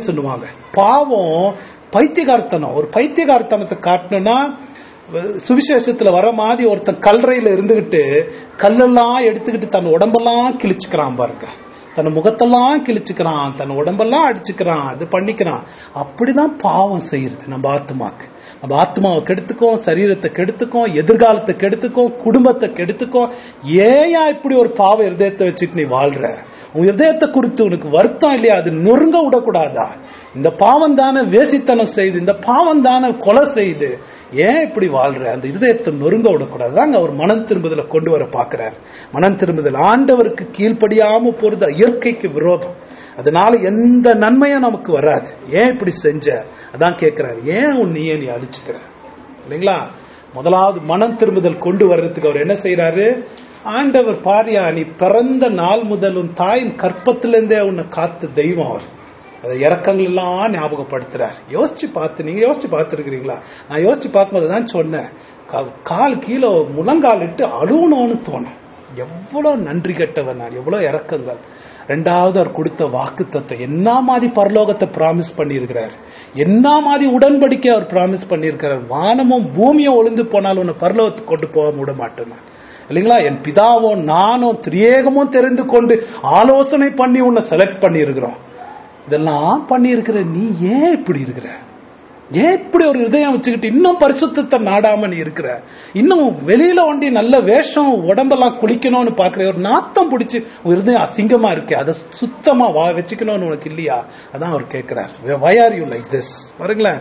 Speaker 1: பாவம் பைத்தியகார்த்தனம் ஒரு பைத்தியகார்த்தனத்தை காட்டணும்னா சுவிசேஷத்துல வர மாதிரி ஒருத்தன் கல்லறையில இருந்துகிட்டு கல்லெல்லாம் எடுத்துக்கிட்டு தன் உடம்பெல்லாம் கிழிச்சுக்கிறான் பாருங்க தன் முகத்தெல்லாம் கிழிச்சுக்கிறான் தன் உடம்பெல்லாம் அடிச்சுக்கிறான் இது பண்ணிக்கிறான் அப்படிதான் பாவம் செய்யுது நம்ம ஆத்மாக்கு நம்ம ஆத்மாவை கெடுத்துக்கோம் சரீரத்தை கெடுத்துக்கோம் எதிர்காலத்தை கெடுத்துக்கோம் குடும்பத்தை கெடுத்துக்கோம் ஏயா இப்படி ஒரு பாவ இருதயத்தை வச்சுட்டு நீ வாழ்ற உன் இருதயத்தை குறித்து உனக்கு வருத்தம் இல்லையா அது நொறுங்க விடக்கூடாதா இந்த பாவம் தானே வேசித்தனம் செய்து இந்த பாவம் தானே கொலை செய்து ஏன் இப்படி வாழ்ற அந்த இருதயத்தை நொறுங்க விடக்கூடாது தாங்க அவர் மனம் திரும்புதல கொண்டு வர பாக்குறாரு மனம் திரும்புதல் ஆண்டவருக்கு கீழ்ப்படியாம போறது இயற்கைக்கு விரோதம் அதனால எந்த நன்மையும் நமக்கு வராது ஏன் இப்படி செஞ்ச அதான் கேட்கிறாரு ஏன் உன் நீயே நீ அழிச்சுக்கிற இல்லைங்களா முதலாவது மனம் திரும்புதல் கொண்டு வர்றதுக்கு அவர் என்ன செய்யறாரு ஆண்டவர் பாரியா நீ பிறந்த நாள் முதல் உன் தாயின் கற்பத்திலிருந்தே உன்னை காத்த தெய்வம் அவர் அதை இறக்கங்கள் எல்லாம் ஞாபகப்படுத்துறார் யோசிச்சு பார்த்து நீங்க யோசிச்சு பார்த்துருக்கிறீங்களா நான் யோசிச்சு பார்க்கும்போது தான் சொன்னேன் கா- கால் கீழே முழங்கால் இட்டு அழுவணும்னு தோணும் எவ்வளவு நன்றி கெட்டவன் நான் எவ்வளவு இறக்கங்கள் ரெண்டாவது அவர் கொடுத்த வாக்கு என்ன மாதிரி பரலோகத்தை பிராமிஸ் பண்ணியிருக்கிறார் என்ன மாதிரி உடன்படிக்கை அவர் பிராமிஸ் பண்ணியிருக்கிறார் வானமும் பூமியும் ஒளிந்து போனாலும் உன்னை பரலோகத்துக்கு கொண்டு போக விட மாட்டேன் நான். இல்லைங்களா என் பிதாவோ நானும் திரியேகமும் தெரிந்து கொண்டு ஆலோசனை பண்ணி உன்னை செலக்ட் பண்ணி இருக்கிறோம் இதெல்லாம் பண்ணி இருக்கிற நீ ஏன் இப்படி இருக்கிற ஏன் இப்படி ஒரு இதயம் வச்சுக்கிட்டு இன்னும் பரிசுத்தத்தை நாடாம நீ இருக்கிற இன்னும் வெளியில ஒண்டி நல்ல வேஷம் உடம்பெல்லாம் குளிக்கணும்னு பாக்குற ஒரு நாத்தம் பிடிச்சு ஒரு இருதயம் அசிங்கமா இருக்கு அதை சுத்தமா வா வச்சுக்கணும்னு உனக்கு இல்லையா அதான் அவர் கேட்கிறார் why are you like this பாருங்களேன்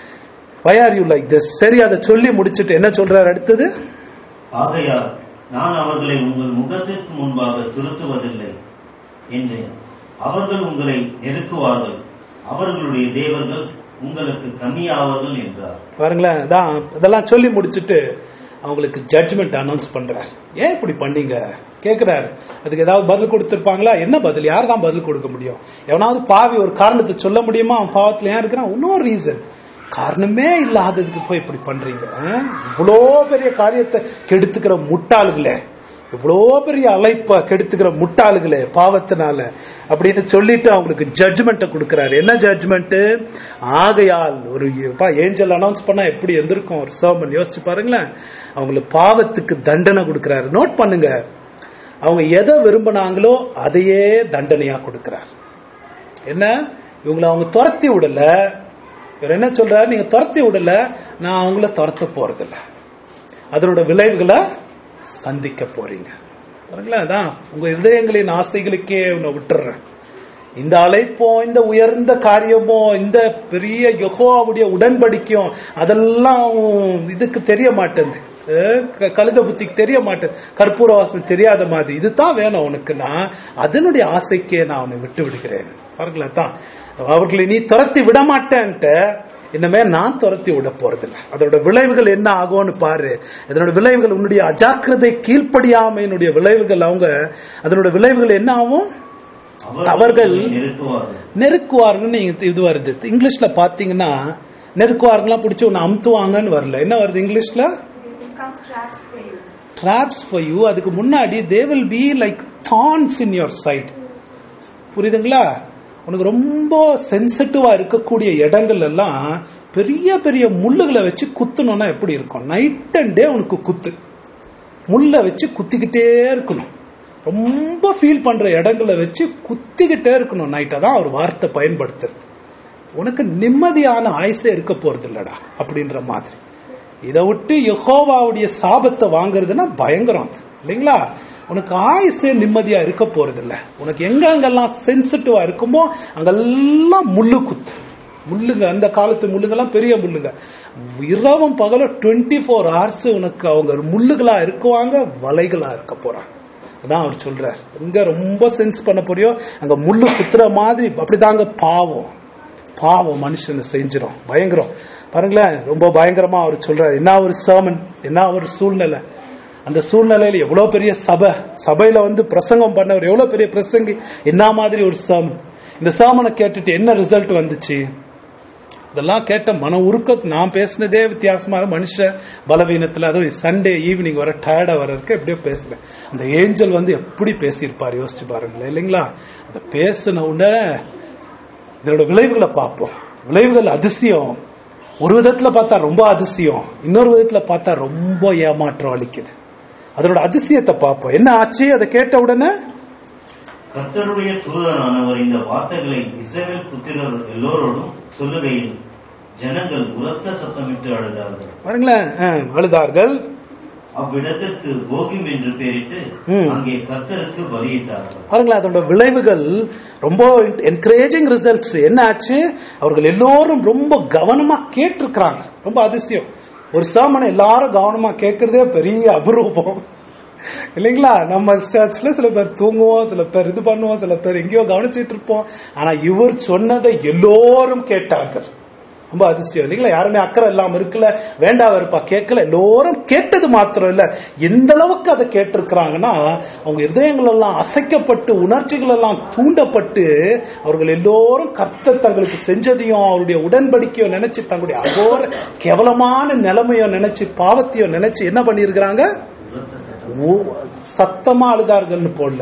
Speaker 1: why are you like this சரி அதை சொல்லி முடிச்சிட்டு என்ன சொல்றாரு அடுத்தது
Speaker 2: ஆகையால் நான் அவர்களை உங்கள் முகத்திற்கு முன்பாக துரத்துவதில்லை என்றேன் அவர்கள் உங்களை நெருக்குவார்கள் அவர்களுடைய தேவர்கள் உங்களுக்கு கம்மியாவார்கள் என்றார்
Speaker 1: பாருங்களேன் அதான் இதெல்லாம் சொல்லி முடிச்சிட்டு அவங்களுக்கு ஜட்ஜ்மெண்ட் அனௌன்ஸ் பண்றார் ஏன் இப்படி பண்ணீங்க கேக்குறாரு அதுக்கு ஏதாவது பதில் கொடுத்திருப்பாங்களா என்ன பதில் யார் தான் பதில் கொடுக்க முடியும் எவனாவது பாவி ஒரு காரணத்தை சொல்ல முடியுமா அவன் பாவத்துல ஏன் இருக்கிறான் இன்னொரு ரீசன் காரணமே இல்லாததுக்கு போய் இப்படி பண்றீங்க ஆ? இவ்வளோ பெரிய காரியத்தை கெடுத்துக்கிற முட்டாளுகளே இவ்வளோ பெரிய அழைப்ப கெடுத்துக்கிற முட்டாளுகளே பாவத்தினால அப்படின்னு சொல்லிட்டு அவங்களுக்கு ஜட்ஜ்மெண்ட்டை கொடுக்கறாரு என்ன ஜட்ஜ்மெண்ட் ஆகையால் ஒரு ஏஞ்சல் அனௌன்ஸ் பண்ணா எப்படி எந்திருக்கும் ஒரு சர்மன் யோசிச்சு பாருங்களேன் அவங்களுக்கு பாவத்துக்கு தண்டனை கொடுக்கறாரு நோட் பண்ணுங்க அவங்க எதை விரும்பினாங்களோ அதையே தண்டனையா கொடுக்கறார் என்ன இவங்களை அவங்க துரத்தி விடல இவர் என்ன சொல்றாரு நீங்க துரத்தி விடல நான் அவங்கள துரத்த போறதில்ல அதனோட விளைவுகளை சந்திக்க போறீங்க பாருங்களேன் அதான் உங்க இதயங்களின் ஆசைகளுக்கே உன்னை விட்டுறேன் இந்த அழைப்போ இந்த உயர்ந்த காரியமோ இந்த பெரிய யெகோவாவுடைய உடன்படிக்கையும் அதெல்லாம் இதுக்கு தெரிய மாட்டேங்குது அஹ் க- கழுத புத்திக்கு தெரிய மாட்டேன் கற்பூர வாசனை தெரியாத மாதிரி இதுதான் வேணும் உனக்குன்னா அதனுடைய ஆசைக்கே நான் அவனை விட்டு விடுகிறேன் பாருங்களேன் தான் அவர்களை நீ துரத்தி விட மாட்டேன்ட்டு இனிமே நான் துரத்தி விட போறதில்லை அதோட விளைவுகள் என்ன ஆகும்னு பாரு அதனோட விளைவுகள் உன்னுடைய அஜாக்கிரதை கீழ்ப்படியாமையினுடைய விளைவுகள் அவங்க அதனோட விளைவுகள் என்ன ஆகும் அவர்கள்
Speaker 2: நிறுத்துவார்கள்
Speaker 1: நெருக்குவார்கள்னு இங்க இது வருது இங்கிலீஷ்ல பாத்தீங்கன்னா நெருக்குவார்கள்லாம் பிடிச்சி ஒன்னு அமுத்துவாங்கன்னு வரல என்ன வருது இங்கிலீஷ்ல
Speaker 5: They become traps for you.
Speaker 1: traps for you அதுக்கு முன்னாடி they will be like thorns in your side புரியுதுங்களா உனக்கு ரொம்ப சென்சிட்டிவா இருக்கக்கூடிய இடங்கள் எல்லாம் பெரிய பெரிய முள்ளுகளை வச்சு குத்தணும்னா எப்படி இருக்கும் நைட் அண்ட் டே உனக்கு குத்து முள்ள வச்சு குத்திக்கிட்டே இருக்கணும் ரொம்ப ஃபீல் பண்ற இடங்களை வச்சு குத்திக்கிட்டே இருக்கணும் நைட் அதான் அவர் வார்த்தை பயன்படுத்துறது உனக்கு நிம்மதியான ஆயுசே இருக்க போறது இல்லடா அப்படின்ற மாதிரி இதை விட்டு யெகோவாவுடைய சாபத்தை வாங்குறதுன்னா பயங்கரம் அது இல்லைங்களா உனக்கு ஆயுசே நிம்மதியா இருக்க போறது இல்ல உனக்கு எங்க அங்கெல்லாம் சென்சிட்டிவா இருக்குமோ அங்கெல்லாம் முள்ளு குத்து முள்ளுங்க அந்த காலத்து முள்ளுங்கெல்லாம் பெரிய முள்ளுங்க இரவும் பகலும் டுவெண்ட்டி ஃபோர் ஹவர்ஸ் உனக்கு அவங்க முள்ளுகளா இருக்குவாங்க வலைகளா இருக்க போறாங்க அதான் அவர் சொல்றார் எங்க ரொம்ப சென்ஸ் பண்ண போறியோ அங்க முள்ளு குத்துற மாதிரி அப்படிதாங்க பாவம் பாவம் மனுஷனை செஞ்சிடும் பயங்கரம் பாருங்களேன் ரொம்ப பயங்கரமா அவர் சொல்றாரு என்ன ஒரு சர்மன் என்ன ஒரு சூழ்நிலை அந்த சூழ்நிலையில எவ்வளவு பெரிய சபை சபையில வந்து பிரசங்கம் பண்ணவர் எவ்வளவு பெரிய பிரசங்கி என்ன மாதிரி ஒரு சர்மன் இந்த சர்மனை கேட்டுட்டு என்ன ரிசல்ட் வந்துச்சு இதெல்லாம் கேட்ட மன உருக்க நான் பேசினதே வித்தியாசமா இருக்கு. மனுஷ பலவீனத்துல அதுவும் சண்டே ஈவினிங் வர டயர்டா வர்றதுக்கு எப்படியோ பேசுறேன் அந்த ஏஞ்சல் வந்து எப்படி பேசியிருப்பார் யோசிச்சு பாருங்களேன் இல்லைங்களா அந்த பேசின உடனே இதனோட விளைவுகளை பார்ப்போம் விளைவுகள் அதிசயம் ஒரு விதத்துல பார்த்தா ரொம்ப அதிசயம் இன்னொரு விதத்துல பார்த்தா ரொம்ப ஏமாற்றம் அளிக்குது அதனோட அதிசயத்தை பார்ப்போம் என்ன ஆச்சு அதை கேட்ட உடனே
Speaker 2: கர்த்தருடைய தூதரானவர் இந்த வார்த்தைகளை இஸ்ரவேல் புத்திரர் எல்லோரோடும் சொல்லுகையில் ஜனங்கள் உரத்த சத்தமிட்டு அழுதார்கள்
Speaker 1: பாருங்களேன் ஆ, அழுதார்கள்
Speaker 2: அவ்விடத்திற்கு போகிம் என்று பெயரிட்டு
Speaker 1: ம்.
Speaker 2: அங்கே கர்த்தருக்கு பலியிட்டார்கள்
Speaker 1: பாருங்களேன் அதோட விளைவுகள் ரொம்ப என்கரேஜிங் ரிசல்ட்ஸ் என்ன ஆச்சு அவர்கள் எல்லோரும் ரொம்ப கவனமா கேட்டிருக்கிறாங்க ரொம்ப அதிசயம் ஒரு சாமனை எல்லாரும் கவனமா கேட்கறதே பெரிய அபரூபம் இல்லைங்களா நம்ம சர்ச்ல சில பேர் தூங்குவோம் சில பேர் இது பண்ணுவோம் சில பேர் எங்கேயோ கவனிச்சிட்டு இருப்போம் ஆனா இவர் சொன்னதை எல்லோரும் கேட்டார்கள் ரொம்ப அதிசயம் இல்லைங்களா யாருமே அக்கறை இல்லாம இருக்குல்ல வேண்டாம் இருப்பா கேட்கல எல்லோரும் கேட்டது மாத்திரம் இல்ல எந்த அளவுக்கு அதை கேட்டிருக்கிறாங்கன்னா அவங்க இதயங்கள் எல்லாம் அசைக்கப்பட்டு உணர்ச்சிகள் எல்லாம் தூண்டப்பட்டு அவர்கள் எல்லோரும் கர்த்தர் தங்களுக்கு செஞ்சதையும் அவருடைய உடன்படிக்கையோ நினைச்சு தங்களுடைய அகோர கேவலமான நிலைமையோ நினைச்சு பாவத்தையோ நினைச்சு என்ன பண்ணியிருக்கிறாங்க
Speaker 2: உரத்த சத்தம்
Speaker 1: ஓ- சத்தமா அழுதார்கள்னு போடல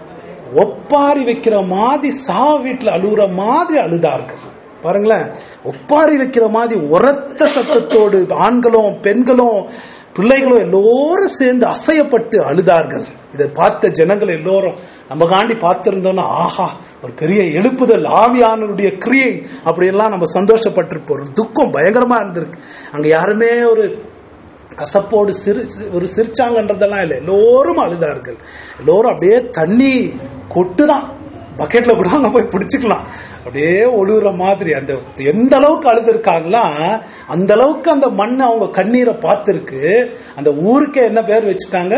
Speaker 1: ஒப்பாரி வைக்கிற மாதிரி சா வீட்டுல அழுகுற மாதிரி அழுதார்கள் பாருங்களேன் ஒப்பாரி வைக்கிற மாதிரி உரத்த சத்தத்தோடு ஆண்களும் பெண்களும் பிள்ளைகளும் எல்லோரும் சேர்ந்து அசையப்பட்டு அழுதார்கள் இதை பார்த்த ஜனங்கள் எல்லோரும் நம்ம காண்டி பார்த்திருந்தோம்னா ஆஹா ஒரு பெரிய எழுப்புதல் ஆவியானவருடைய கிரியை அப்படியெல்லாம் நம்ம சந்தோஷப்பட்டிருப்போம் ஒரு துக்கம் பயங்கரமா இருந்திருக்கு அங்க யாருமே ஒரு கசப்போடு சிரி ஒரு சிரிச்சாங்கன்றதெல்லாம் இல்லை எல்லோரும் அழுதார்கள் எல்லோரும் அப்படியே தண்ணி கொட்டுதான் பக்கெட்ல கூட அங்க போய் பிடிச்சுக்கலாம் அப்படியே ஒழுகுற மாதிரி அந்த எந்த அளவுக்கு அழுதுருக்காங்களா அந்த அளவுக்கு அந்த மண் அவங்க கண்ணீரை பார்த்திருக்கு அந்த ஊருக்கே என்ன பேர் வச்சுட்டாங்க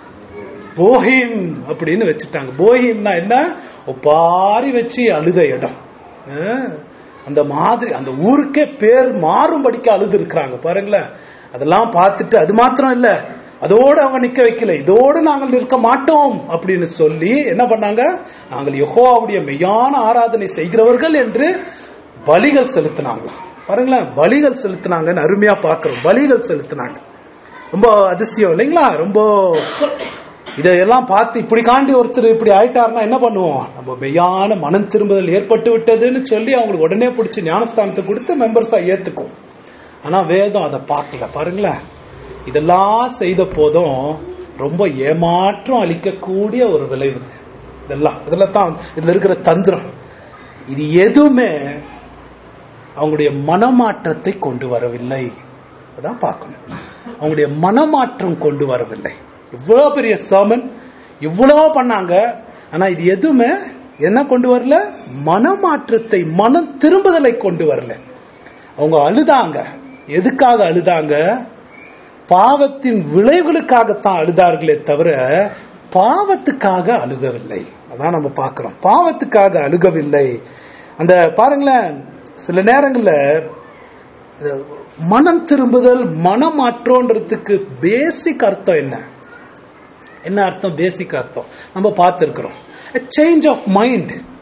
Speaker 1: போஹிம் அப்படின்னு வச்சுட்டாங்க போஹிம்னா என்ன ஒப்பாரி வச்சு அழுத இடம் அஹ், அந்த மாதிரி அந்த ஊருக்கே பேர் மாறும்படிக்கு அழுது இருக்கிறாங்க பாருங்களேன் அதெல்லாம் பார்த்துட்டு அது மாத்திரம் இல்ல அதோடு அவங்க நிக்க வைக்கல இதோடு நாங்கள் நிற்க மாட்டோம் அப்படின்னு சொல்லி என்ன பண்ணாங்க நாங்கள் யெகோவாவுடைய மெய்யான ஆராதனை செய்கிறவர்கள் என்று பலிகள் செலுத்தினாங்க பாருங்களேன் பலிகள் செலுத்தினாங்கன்னு அருமையா பார்க்கிறோம் பலிகள் செலுத்தினாங்க ரொம்ப அதிசயம் இல்லைங்களா ரொம்ப இதையெல்லாம் பார்த்து இப்படி காண்டி ஒருத்தர் இப்படி ஆயிட்டாருன்னா என்ன பண்ணுவோம் நம்ம மெய்யான மனம் திரும்புதல் ஏற்பட்டு விட்டதுன்னு சொல்லி அவங்களுக்கு உடனே பிடிச்சி ஞானஸ்தானத்தை கொடுத்து மெம்பர்ஸா ஏத்துக்கும் ஆனா வேதம் அதை பார்க்கல பாருங்களேன் இதெல்லாம் செய்த போதும் ரொம்ப ஏமாற்றம் அளிக்கக்கூடிய ஒரு விளைவு இது. இதெல்லாம் இதுல தான் இதுல இருக்கிற தந்திரம் இது எதுவுமே அவங்களுடைய மனமாற்றத்தை கொண்டு வரவில்லை அதான் பார்க்கணும் அவங்களுடைய மனமாற்றம் கொண்டு வரவில்லை இவ்வளவு பெரிய சர்மன் இவ்வளவு பண்ணாங்க ஆனா இது எதுவுமே என்ன கொண்டு வரல மனமாற்றத்தை மனம் திரும்புதலை கொண்டு வரல அவங்க அழுதாங்க எதுக்காக அழுதாங்க பாவத்தின் விளைவுகளுக்காகத்தான் அழுதார்களே தவிர பாவத்துக்காக அழுகவில்லை அதான் நம்ம பார்க்கிறோம் பாவத்துக்காக அழுகவில்லை அந்த பாருங்களேன் சில நேரங்கள்ல இந்த மனம் திரும்புதல் மனமாற்றோன்றதுக்கு பேசிக் அர்த்தம் என்ன என்ன அர்த்தம் பேசிக் அர்த்தம் நம்ம பார்த்திருக்கிறோம் சேஞ்ச் ஆஃப் மைண்ட்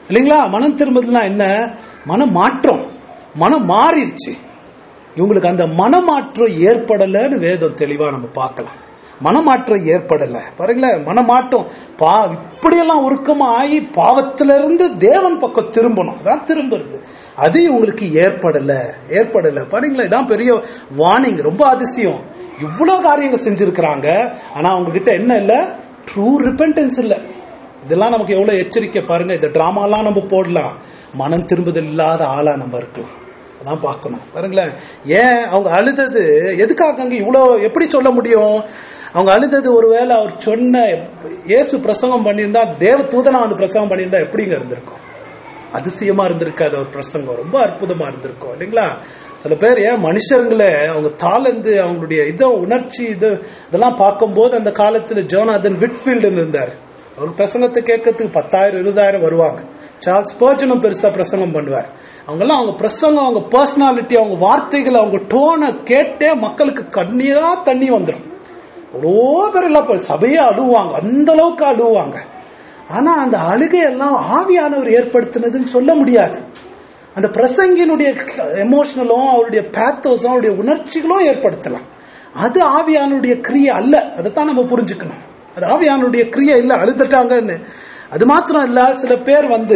Speaker 1: இல்லைங்களா மனம் திரும்புதல்னா என்ன மன மாற்றம் மனம் மாறிடுச்சு இவங்களுக்கு அந்த மனமாற்றம் ஏற்படலைன்னு வேதம் தெளிவா நம்ம பார்க்கலாம் மனமாற்றம் ஏற்படல பாருங்களேன் மனமாற்றம் பா இப்படியெல்லாம் உருக்கமா ஆகி பாவத்திலிருந்து தேவன் பக்கம் திரும்பணும் அதான் திரும்புறது அது இவங்களுக்கு ஏற்படல ஏற்படல பாருங்களேன் இதான் பெரிய வார்னிங் ரொம்ப அதிசயம் இவ்வளவு காரியங்கள் செஞ்சிருக்கிறாங்க ஆனா அவங்க கிட்ட என்ன இல்ல ட்ரூ ரிப்பென்டன்ஸ் இல்ல இதெல்லாம் நமக்கு எவ்வளவு எச்சரிக்கை பாருங்க இந்த டிராமாலாம் நம்ம போடலாம் மனம் திரும்புதல் இல்லாத ஆளா நம்ம இருக்கலாம் அதான் பார்க்கணும் பாருங்களேன் ஏன் அவங்க அழுதது எதுக்காக அங்க இவ்வளவு எப்படி சொல்ல முடியும் அவங்க அழுதது ஒருவேளை அவர் சொன்ன இயேசு பிரசங்கம் பண்ணியிருந்தா தேவ தூதனா வந்து பிரசங்கம் பண்ணியிருந்தா எப்படிங்க இருந்திருக்கும் அதிசயமா இருந்திருக்காது அவர் பிரசங்கம் ரொம்ப அற்புதமா இருந்திருக்கும் இல்லைங்களா சில பேர் ஏன் மனுஷருங்களே அவங்க தாளந்து அவங்களுடைய இதோ உணர்ச்சி இது இதெல்லாம் பார்க்கும்போது அந்த காலத்துல ஜோனாதன் விட்ஃபீல்டு இருந்தார் அவர் பிரசங்கத்தை கேட்கறதுக்கு பத்தாயிரம் இருபதாயிரம் வருவாங்க சார்ல்ஸ் பர்ஜனும் பெருசா பிரசங்கம் பண்ணுவார் அவங்கெல்லாம் அவங்க பிரசங்கம் அவங்க பர்சனாலிட்டி அவங்க வார்த்தைகள் அவங்க டோனை கேட்டே மக்களுக்கு கண்ணீரா தண்ணி வந்துடும் அவ்வளோ பேர் எல்லாம் இப்ப சபையே அழுவாங்க அந்த அளவுக்கு அழுவாங்க ஆனா அந்த அழுகையெல்லாம் ஆவியானவர் ஏற்படுத்தினதுன்னு சொல்ல முடியாது அந்த பிரசங்கினுடைய எமோஷனலும் அவருடைய பேத்தோஸும் அவருடைய உணர்ச்சிகளும் ஏற்படுத்தலாம் அது ஆவியானுடைய கிரியை அல்ல அதைத்தான் நம்ம புரிஞ்சுக்கணும் அது ஆவியானுடைய கிரியை இல்ல அழுதுட்டாங்கன்னு அது மாத்திரம் இல்ல சில பேர் வந்து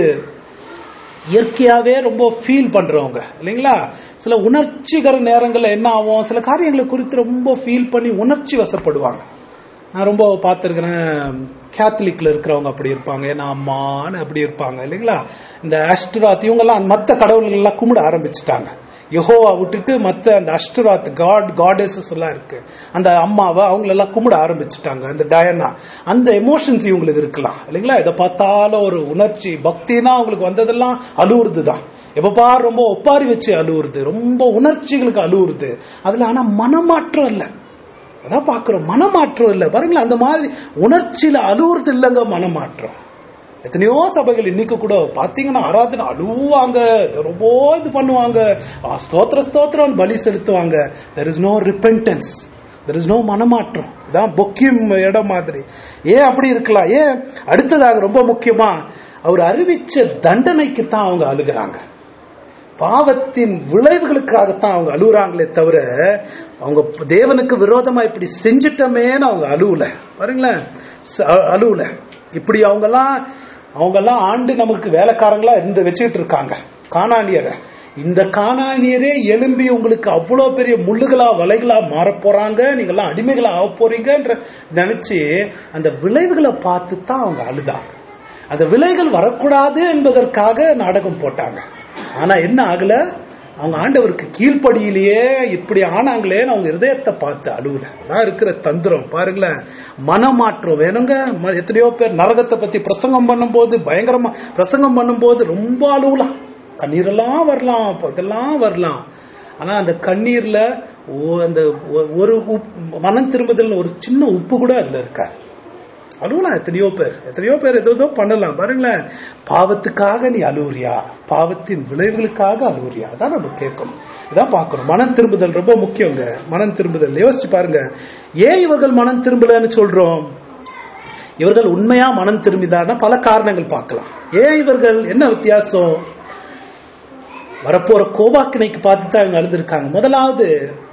Speaker 1: இயற்கையாவே ரொம்ப ஃபீல் பண்றவங்க இல்லைங்களா சில உணர்ச்சிகர நேரங்கள்ல என்ன ஆகும் சில காரியங்களை குறித்து ரொம்ப ஃபீல் பண்ணி உணர்ச்சி வசப்படுவாங்க நான் ரொம்ப பார்த்துருக்கிறேன் கேத்தலிக்ல இருக்கிறவங்க அப்படி இருப்பாங்க ஏன்னா அம்மான்னு அப்படி இருப்பாங்க இல்லைங்களா இந்த அஷ்டராத் இவங்கெல்லாம் மற்ற கடவுள்கள் எல்லாம் கும்பிட ஆரம்பிச்சுட்டாங்க யெகோவா விட்டுட்டு மற்ற அந்த அஷ்டராத் காட் காடேசஸ் எல்லாம் இருக்கு அந்த அம்மாவை அவங்களெல்லாம் கும்பிட ஆரம்பிச்சுட்டாங்க அந்த டயனா அந்த எமோஷன்ஸ் இவங்களுக்கு இருக்கலாம் இல்லைங்களா இதை பார்த்தாலும் ஒரு உணர்ச்சி பக்தினா அவங்களுக்கு வந்ததெல்லாம் அழுவுறது தான் எப்ப பார் ரொம்ப ஒப்பாரி வச்சு அழுவுறது ரொம்ப உணர்ச்சிகளுக்கு அழுவுறது அதுல ஆனா மனமாற்றம் இல்லை அதான் பாக்குறோம் மனமாற்றம் இல்லை பாருங்களேன் அந்த மாதிரி உணர்ச்சியில அழுவுறது இல்லைங்க மனமாற்றம் எத்தனையோ சபைகள் இன்னைக்கு கூட பாத்தீங்கன்னா ஆராதனை அழுவாங்க ரொம்ப இது பண்ணுவாங்க ஆ, ஸ்தோத்திர ஸ்தோத்திரம் பலி செலுத்துவாங்க there is no repentance there is no மனமாற்றம் இதான் பொக்கியம் இடம் மாதிரி ஏன் அப்படி இருக்கலாம் ஏன் அடுத்ததாக ரொம்ப முக்கியமா அவர் அறிவிச்ச தண்டனைக்கு தான் அவங்க அழுகிறாங்க பாவத்தின் விளைவுகளுக்காகத்தான் அவங்க அழுகுறாங்களே தவிர அவங்க தேவனுக்கு விரோதமா இப்படி செஞ்சிட்டமேன்னு அவங்க அழுவல பாருங்களேன் ச- அ- அழுவல இப்படி அவங்கெல்லாம் அவங்கெல்லாம் ஆண்டு நமக்கு வேலைக்காரங்களா இருந்து வச்சுக்கிட்டு இருக்காங்க காணானியரை இந்த காணானியரே எழும்பி உங்களுக்கு அவ்வளவு பெரிய முள்ளுகளா வலைகளா மாறப் போறாங்க நீங்கெல்லாம் அடிமைகளா ஆக போறீங்கன்ற நினைச்சு அந்த விளைவுகளை பார்த்து தான் அவங்க அழுதாங்க அந்த விலைகள் வரக்கூடாது என்பதற்காக நாடகம் போட்டாங்க ஆனா என்ன ஆகல அவங்க ஆண்டவருக்கு கீழ்ப்படியிலேயே இப்படி ஆனாங்களேன்னு அவங்க இருதயத்தை பார்த்து அழுவல அதான் இருக்கிற தந்திரம் பாருங்களேன் மனமாற்றம் வேணுங்க ம- எத்தனையோ பேர் நரகத்தை பத்தி பிரசங்கம் பண்ணும்போது பயங்கரமா பிரசங்கம் பண்ணும்போது ரொம்ப அழுவலாம் கண்ணீரெல்லாம் வரலாம் அப்ப இதெல்லாம் வரலாம் ஆனா அந்த கண்ணீர்ல ஓ- அந்த ஒ- ஒரு உப்- மனம் திரும்புதல் ஒரு சின்ன உப்பு கூட அதுல இருக்காது அழுவலாம் எத்தனையோ பேர் எத்தனையோ பேர் ஏதோ ஏதோ பண்ணலாம் பாருங்களேன் பாவத்துக்காக நீ அழுவுறியா பாவத்தின் விளைவுகளுக்காக அழுவுறியா அதான் நம்ம கேட்கணும் இதான் பார்க்கணும் மனம் திரும்புதல் ரொம்ப முக்கியங்க மனம் திரும்புதல் யோசிச்சு பாருங்க ஏன் இவர்கள் மனம் திரும்பலன்னு சொல்றோம் இவர்கள் உண்மையா மனம் திரும்பிதான்னா பல காரணங்கள் பார்க்கலாம் ஏன் இவர்கள் என்ன வித்தியாசம் வரப்போற கோபாக்கினைக்கு பார்த்து தான் இவங்க அழுதுருக்காங்க முதலாவது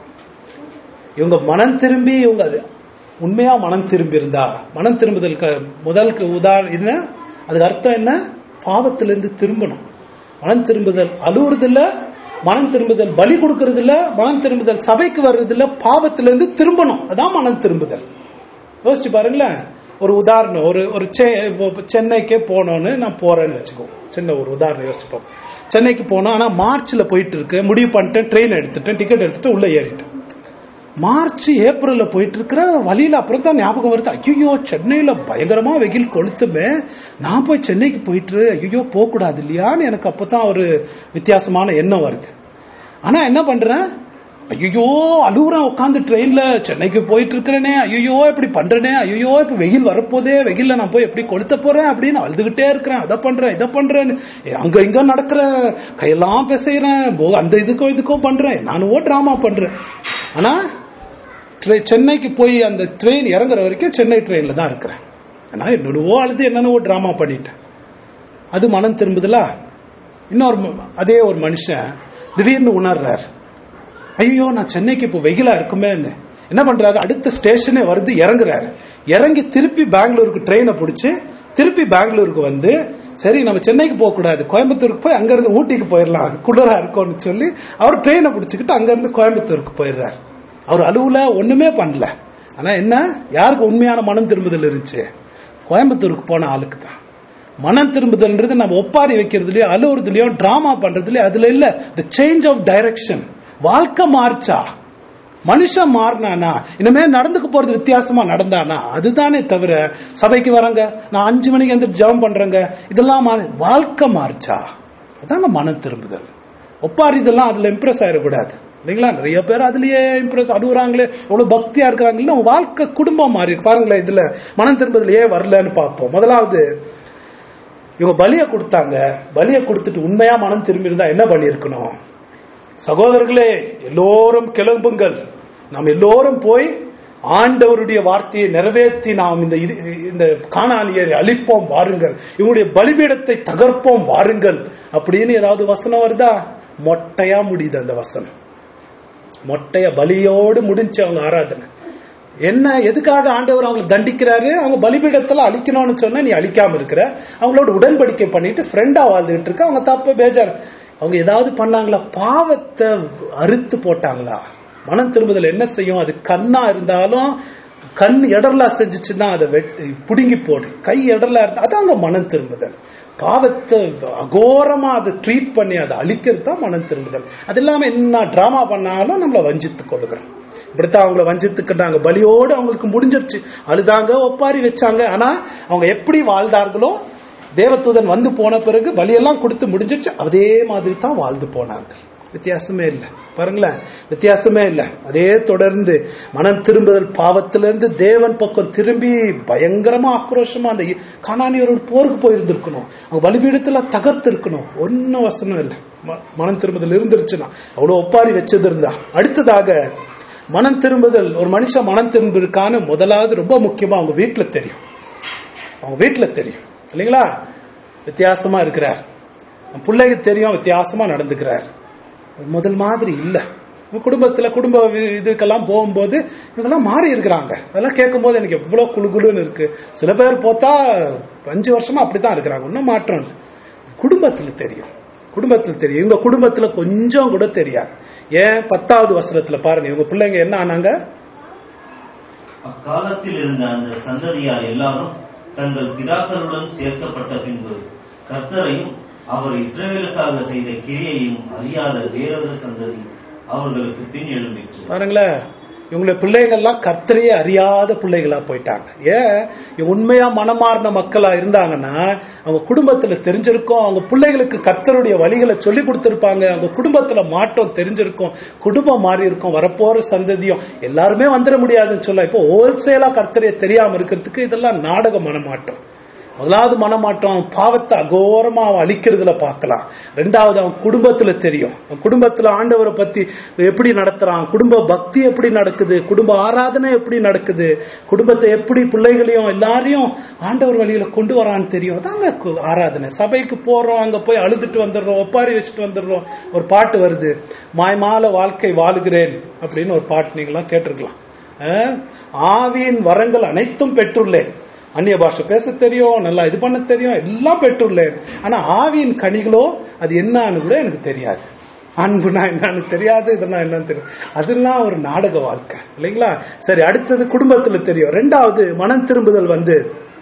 Speaker 1: இவங்க மனம் திரும்பி இவங்க உண்மையா மனம் திரும்பி இருந்தா மனம் திரும்புதலுக்கு முதலுக்கு உதாரணம் என்ன அதுக்கு அர்த்தம் என்ன பாவத்திலிருந்து திரும்பணும் மனம் திரும்புதல் அழுவுறது இல்ல மனம் திரும்புதல் பலி கொடுக்கறது இல்ல மனம் திரும்புதல் சபைக்கு வர்றது இல்ல பாவத்திலிருந்து திரும்பணும் அதான் மனம் திரும்புதல் யோசிச்சு பாருங்களேன் ஒரு உதாரணம் ஒரு ஒரு செ- இப்போ சென்னைக்கே போனோன்னு நான் போறேன்னு வச்சுக்கோ சின்ன ஒரு உதாரணம் யோசிச்சுப்போம் சென்னைக்கு போனோம் ஆனா மார்ச்ல போயிட்டு இருக்கு முடிவு பண்ணிட்டேன் ட்ரெயின் எடுத்துட்டேன் டிக்கெட் எடுத்துட்டு உள்ள ஏறிட்டேன் மார்ச் ஏப்ரல்ல போயிட்டு இருக்கிற வழியில அப்புறம் தான் ஞாபகம் வருது ஐயோ சென்னையில பயங்கரமா வெயில் கொளுத்துமே நான் போய் சென்னைக்கு போயிட்டு ஐயோ போக கூடாது இல்லையான்னு எனக்கு அப்பதான் ஒரு வித்தியாசமான எண்ணம் வருது ஆனா என்ன பண்றேன் ஐயோ அழுகுறேன் உட்காந்து ட்ரெயின்ல சென்னைக்கு போயிட்டு இருக்கிறேனே ஐயோ இப்படி பண்றேனே ஐயோ இப்ப வெயில் வரப்போதே வெயில்ல நான் போய் எப்படி கொளுத்த போறேன் அப்படின்னு அழுதுகிட்டே இருக்கிறேன் அதை பண்றேன் இதை பண்றேன்னு அங்க இங்க நடக்கிற கையெல்லாம் பிசைறேன் போ- அந்த இதுக்கும் இதுக்கும் பண்றேன் நானும் டிராமா பண்றேன் ஆனா ட்ரெ- சென்னைக்கு போய் அந்த ட்ரெயின் இறங்குற வரைக்கும் சென்னை ட்ரெயின்ல தான் இருக்கிறேன் ஆனா என்னென்னவோ அழுது என்னென்னவோ டிராமா பண்ணிட்டேன் அது மனம் திரும்புதலா இன்னொரு ம- அதே ஒரு மனுஷன் திடீர்னு உணர்றார் ஐயோ நான் சென்னைக்கு இப்போ வெயிலா இருக்குமேன்னு என்ன பண்றாரு அடுத்த ஸ்டேஷனே வருது இறங்குறாரு இறங்கி திருப்பி பெங்களூருக்கு ட்ரெயினை பிடிச்சு திருப்பி பெங்களூருக்கு வந்து சரி நம்ம சென்னைக்கு போக கூடாது கோயம்புத்தூருக்கு போய் அங்கிருந்து ஊட்டிக்கு போயிடலாம் குளிரா இருக்கும்னு சொல்லி அவர் ட்ரெயினை பிடிச்சிக்கிட்டு அங்கிருந்து கோயம்புத்தூருக்கு போயிடுறாரு அவர் அலுவல ஒண்ணுமே பண்ணல ஆனா என்ன யாருக்கு உண்மையான மனம் திரும்புதல் இருந்துச்சு கோயம்புத்தூருக்கு போன ஆளுக்கு தான் மனம் திரும்புதல்ன்றது நம்ம ஒப்பாரி வைக்கிறதுலயோ அலுவறதுலயோ டிராமா பண்றதுலயோ அதுல இல்ல த சேஞ்ச் ஆஃப் டைரக்ஷன் வாழ்க்கை மாறுச்சா மனுஷன் மாறினானா இனிமே நடந்துக்க போறது வித்தியாசமா நடந்தானா அதுதானே தவிர சபைக்கு வரங்க நான் அஞ்சு மணிக்கு வந்து ஜெபம் பண்றேங்க இதெல்லாம் மாறி வாழ்க்கை மாறுச்சா அதாங்க மனம் திரும்புதல் ஒப்பாரி இதெல்லாம் அதுல இம்ப்ரெஸ் ஆயிடக்கூடாது இல்லைங்களா நிறைய பேர் அதுலயே இம்ப்ரெஸ் அழுகுறாங்களே எவ்வளவு பக்தியா இருக்கிறாங்களே அவங்க வாழ்க்கை குடும்பம் மாறி இருக்கு. பாருங்களேன் இதுல மனம் திரும்புதல் ஏன் வரலன்னு பார்ப்போம் முதலாவது இவங்க பலியை கொடுத்தாங்க பலியை கொடுத்துட்டு உண்மையா மனம் திரும்பி இருந்தா என்ன பண்ணியிருக்கணும் சகோதரர்களே எல்லோரும் கிளம்புங்கள் நாம் எல்லோரும் போய் ஆண்டவருடைய வார்த்தையை நிறைவேற்றி நாம் இந்த இது- இந்த காணானியரை அழிப்போம் வாருங்கள் இவங்களுடைய பலிபீடத்தை தகர்ப்போம் வாருங்கள் அப்படின்னு ஏதாவது வசனம் வருதா மொட்டையா முடியுது அந்த வசனம் மொட்டைய பலியோடு முடிஞ்சு அவங்க ஆராதனை என்ன எதுக்காக ஆண்டவர் அவங்களை தண்டிக்கிறாரு அவங்க பலிபீடத்துல அழிக்கணும்னு சொன்னா நீ அழிக்காம இருக்கிற அவங்களோட உடன்படிக்கை பண்ணிட்டு ஃப்ரெண்டா வாழ்ந்துகிட்டு இருக்க அவங்க தப்பு பேஜார் அவங்க ஏதாவது பண்ணாங்களா பாவத்தை அறுத்து போட்டாங்களா மனம் திரும்புதல் என்ன செய்யும் அது கண்ணா இருந்தாலும் கண் எடர்லா செஞ்சுச்சுன்னா அதை வெட்டி புடுங்கி போடு கை எடர்லா இருந்தா அதாங்க மனம் திரும்புதல் பாவத்தை அகோரமா அதை ட்ரீட் பண்ணி அதை அழிக்கிறது தான் மனம் திரும்புதல் அது இல்லாம என்ன டிராமா பண்ணாலும் நம்மளை வஞ்சித்துக் கொள்ளுகிறோம் இப்படித்தான் அவங்கள வஞ்சித்துக்கிட்டாங்க பலியோடு அவங்களுக்கு முடிஞ்சிருச்சு அழுதாங்க ஒப்பாரி வச்சாங்க ஆனா அவங்க எப்படி வாழ்ந்தார்களோ தேவதூதன் வந்து போன பிறகு பலியெல்லாம் கொடுத்து முடிஞ்சிருச்சு அதே மாதிரி தான் வாழ்ந்து போனாங்க வித்தியாசமே இல்லை பாருங்களேன் வித்தியாசமே இல்லை அதே தொடர்ந்து மனம் திரும்புதல் பாவத்திலிருந்து தேவன் பக்கம் திரும்பி பயங்கரமா ஆக்ரோஷமா அந்த காணானியரோட போருக்கு போயிருந்திருக்கணும் அவங்க பலிபீடத்துல தகர்த்து இருக்கணும் ஒன்னும் வசனம் இல்லை ம- மனம் திரும்புதல் இருந்துருச்சுன்னா அவ்வளவு ஒப்பாரி வச்சது இருந்தா அடுத்ததாக மனம் திரும்புதல் ஒரு மனுஷன் மனம் திரும்பிருக்கான்னு முதலாவது ரொம்ப முக்கியமா அவங்க வீட்டுல தெரியும் அவங்க வீட்டுல தெரியும் இல்லைங்களா வித்தியாசமா இருக்கிறார் அவன் பிள்ளைக்கு தெரியும் வித்தியாசமா நடந்துக்கிறார் முதல் மாதிரி இல்ல உங்க குடும்பத்துல குடும்ப வி- இதுக்கெல்லாம் போகும்போது இவங்கெல்லாம் மாறி இருக்கிறாங்க அதெல்லாம் கேட்கும்போது எனக்கு எவ்வளவு குளுகுலுன்னு இருக்கு சில பேர் பார்த்தா அஞ்சு வருஷமா அப்படித்தான் இருக்கிறாங்க ஒன்றும் மாற்றம் இல்லை குடும்பத்துல தெரியும் குடும்பத்துல தெரியும் இவங்க குடும்பத்துல கொஞ்சம் கூட தெரியாது ஏன் பத்தாவது வசனத்துல பாருங்க இவங்க பிள்ளைங்க என்ன ஆனாங்க
Speaker 2: அக்காலத்தில் இருந்த அந்த சந்ததியார் எல்லாரும் தங்கள் பிதாக்களுடன் சேர்க்கப்பட்ட பின்பு கர்த்தரையும் அவர் இஸ்ரவேலுக்காக செய்த கிரியையும் அறியாத வேறொரு சந்ததி அவர்களுக்கு பின் எழும்பிற்று
Speaker 1: பாருங்களேன் இவங்களுடைய பிள்ளைகள்லாம் கர்த்தரையே அறியாத பிள்ளைகளா போயிட்டாங்க ஏன் இவங்க உண்மையா மனமார்ந்த மக்களா இருந்தாங்கன்னா அவங்க குடும்பத்துல தெரிஞ்சிருக்கும் அவங்க பிள்ளைகளுக்கு கர்த்தருடைய வழிகளை சொல்லி கொடுத்திருப்பாங்க அவங்க குடும்பத்துல மாற்றம் தெரிஞ்சிருக்கும் குடும்பம் மாறி இருக்கும் வரப்போற சந்ததியும் எல்லாருமே வந்துட முடியாதுன்னு சொல்ல இப்போ ஹோல்சேலா கர்த்தரையை தெரியாம இருக்கிறதுக்கு இதெல்லாம் நாடக மனமாட்டம் முதலாவது மனமாட்டம் பாவத்தை அகோரமா அவன் அழிக்கிறதுல பார்க்கலாம் ரெண்டாவது அவன் குடும்பத்துல தெரியும் அவன் குடும்பத்துல ஆண்டவரை பத்தி எப்படி நடத்துறான் குடும்ப பக்தி எப்படி நடக்குது குடும்ப ஆராதனை எப்படி நடக்குது குடும்பத்தை எப்படி பிள்ளைகளையும் எல்லாரையும் ஆண்டவர் வழியில கொண்டு வரான்னு தெரியும் அதாங்க கு- ஆராதனை சபைக்கு போறோம் அங்க போய் அழுதுட்டு வந்துடுறோம் ஒப்பாரி வச்சுட்டு வந்துடுறோம் ஒரு பாட்டு வருது மாய்மால வாழ்க்கை வாழுகிறேன் அப்படின்னு ஒரு பாட்டு நீங்களாம் கேட்டிருக்கலாம் அஹ், ஆவியின் வரங்கள் அனைத்தும் பெற்றுள்ளேன் அந்நிய பாஷை பேச தெரியும் நல்லா இது பண்ண தெரியும் எல்லாம் பெற்றுள்ளேன் ஆனா ஆவியின் கனிகளோ அது என்னன்னு கூட எனக்கு தெரியாது அன்புனா என்னன்னு தெரியாது இதெல்லாம் என்னன்னு தெரியும் அதெல்லாம் ஒரு நாடக வாழ்க்கை இல்லைங்களா சரி அடுத்தது குடும்பத்துல தெரியும் ரெண்டாவது மனம் திரும்புதல் வந்து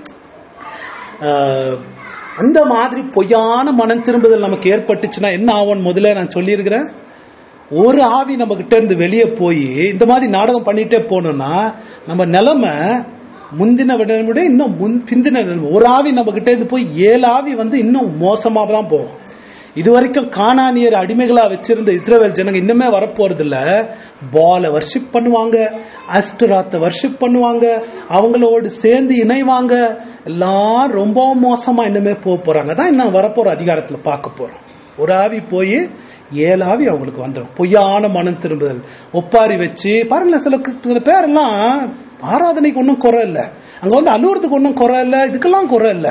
Speaker 1: ஆஹ், அந்த மாதிரி பொய்யான மனம் திரும்புதல் நமக்கு ஏற்பட்டுச்சுன்னா என்ன ஆகும் முதல்ல நான் சொல்லியிருக்கிறேன் ஒரு ஆவி நம்ம கிட்ட இருந்து வெளியே போய் இந்த மாதிரி நாடகம் பண்ணிட்டே போனோம்னா நம்ம நிலைமை முந்தின விட விட இன்னும் முன் பிந்தின நிலைமை ஒரு ஆவி நம்ம கிட்ட இருந்து போய் ஏழு ஆவி வந்து இன்னும் மோசமா தான் போகும் இது வரைக்கும் காணானியர் அடிமைகளா வச்சிருந்த இஸ்ரேல் ஜனங்க இன்னுமே வரப்போறது இல்ல பால வர்ஷிப் பண்ணுவாங்க அஸ்டராத்த வர்ஷிப் பண்ணுவாங்க அவங்களோடு சேர்ந்து இணைவாங்க எல்லாம் ரொம்ப மோசமா இன்னுமே போக போறாங்க தான் இன்னும் வரப்போற அதிகாரத்துல பார்க்க போறோம் ஒரு ஆவி போய் ஏழு ஆவி அவங்களுக்கு வந்துடும் பொய்யான மனம் திரும்புதல் ஒப்பாரி வச்சு பாருங்களேன் சில சில பேரெல்லாம் ஆராதனைக்கு ஒன்றும் குறை இல்லை அங்க வந்து அலுவலத்துக்கு ஒன்றும் குறை இல்லை இதுக்கெல்லாம் குறை இல்லை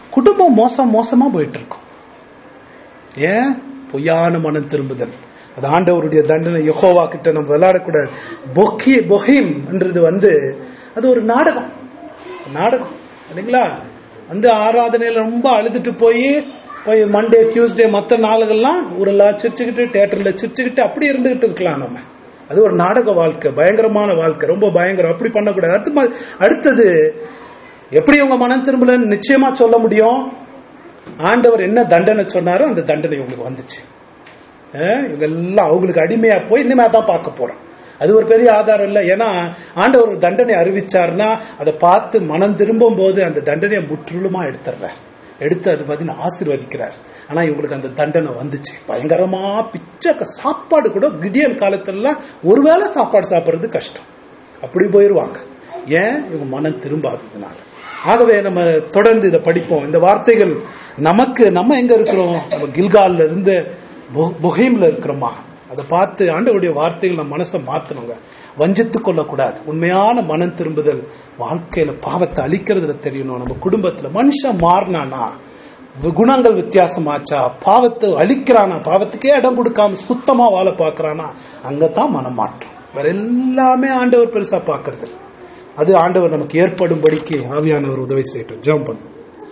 Speaker 1: குடும்பம் மோசம் மோசமா போயிட்டு இருக்கும் ஏன் பொய்யான மனம் திரும்புதல் அது ஆண்டவருடைய தண்டனை யெகோவா கிட்ட நம்ம விளையாடக்கூடாது பொக்கி பொஹிம்ன்றது வந்து அது ஒரு நாடகம் நாடகம் இல்லைங்களா வந்து ஆராதனையில ரொம்ப அழுதுட்டு போய் போய் மண்டே டியூஸ்டே மற்ற நாளுகள்லாம் ஊரெல்லாம் சிரிச்சுக்கிட்டு தேட்டர்ல சிரிச்சுக்கிட்டு அப்படி இருந்துகிட்டு இருக்கலாம் நம்ம அது ஒரு நாடக வாழ்க்கை பயங்கரமான வாழ்க்கை ரொம்ப பயங்கரம் அப்படி பண்ணக்கூடாது அடுத்து ம- அடுத்தது எப்படி உங்க மனம் திரும்பலன்னு நிச்சயமா சொல்ல முடியும் ஆண்டவர் என்ன தண்டனை சொன்னாரோ அந்த தண்டனை உங்களுக்கு வந்துச்சு அஹ் இவங்க எல்லாம் அவங்களுக்கு அடிமையா போய் இனிமே தான் பார்க்க போறோம் அது ஒரு பெரிய ஆதாரம் இல்லை ஏன்னா ஆண்டவர் ஒரு தண்டனை அறிவிச்சாருன்னா அதை பார்த்து மனம் திரும்பும் போது அந்த தண்டனையை முற்றிலுமா எடுத்துடுறார் எடுத்து அது பார்த்தீங்கன்னா ஆசீர்வதிக்கிறார் ஆனா இவங்களுக்கு அந்த தண்டனை வந்துச்சு பயங்கரமா பிச்சை சாப்பாடு கூட கிடியன் காலத்துலலாம் ஒருவேளை சாப்பாடு சாப்பிடுறது கஷ்டம் அப்படி போயிருவாங்க ஏன் இவங்க மனம் திரும்பாததுனால ஆகவே நம்ம தொடர்ந்து இதை படிப்போம் இந்த வார்த்தைகள் நமக்கு நம்ம எங்க இருக்கிறோம் நம்ம கில்கால்ல இருந்து பொ- பொஹேம்ல இருக்கிறோமா அதை பார்த்து ஆண்டவருடைய வார்த்தைகள் நம்ம மனசை மாத்தணுங்க வஞ்சித்து கொள்ளக்கூடாது உண்மையான மனம் திரும்புதல் வாழ்க்கையில பாவத்தை அழிக்கிறதுல தெரியணும் நம்ம குடும்பத்துல மனுஷன் மாறினானா குணங்கள் வித்தியாசமாச்சா பாவத்தை அழிக்கிறானா பாவத்துக்கே இடம் கொடுக்காம சுத்தமா வாழ பாக்குறானா அங்கதான் மனம் மாற்றம் வேற எல்லாமே ஆண்டவர் பெருசா பாக்குறது அது ஆண்டவர் நமக்கு ஏற்படும்படிக்கு ஆவியானவர் உதவி செய்யட்டும் ஜெபம் பண்ணும்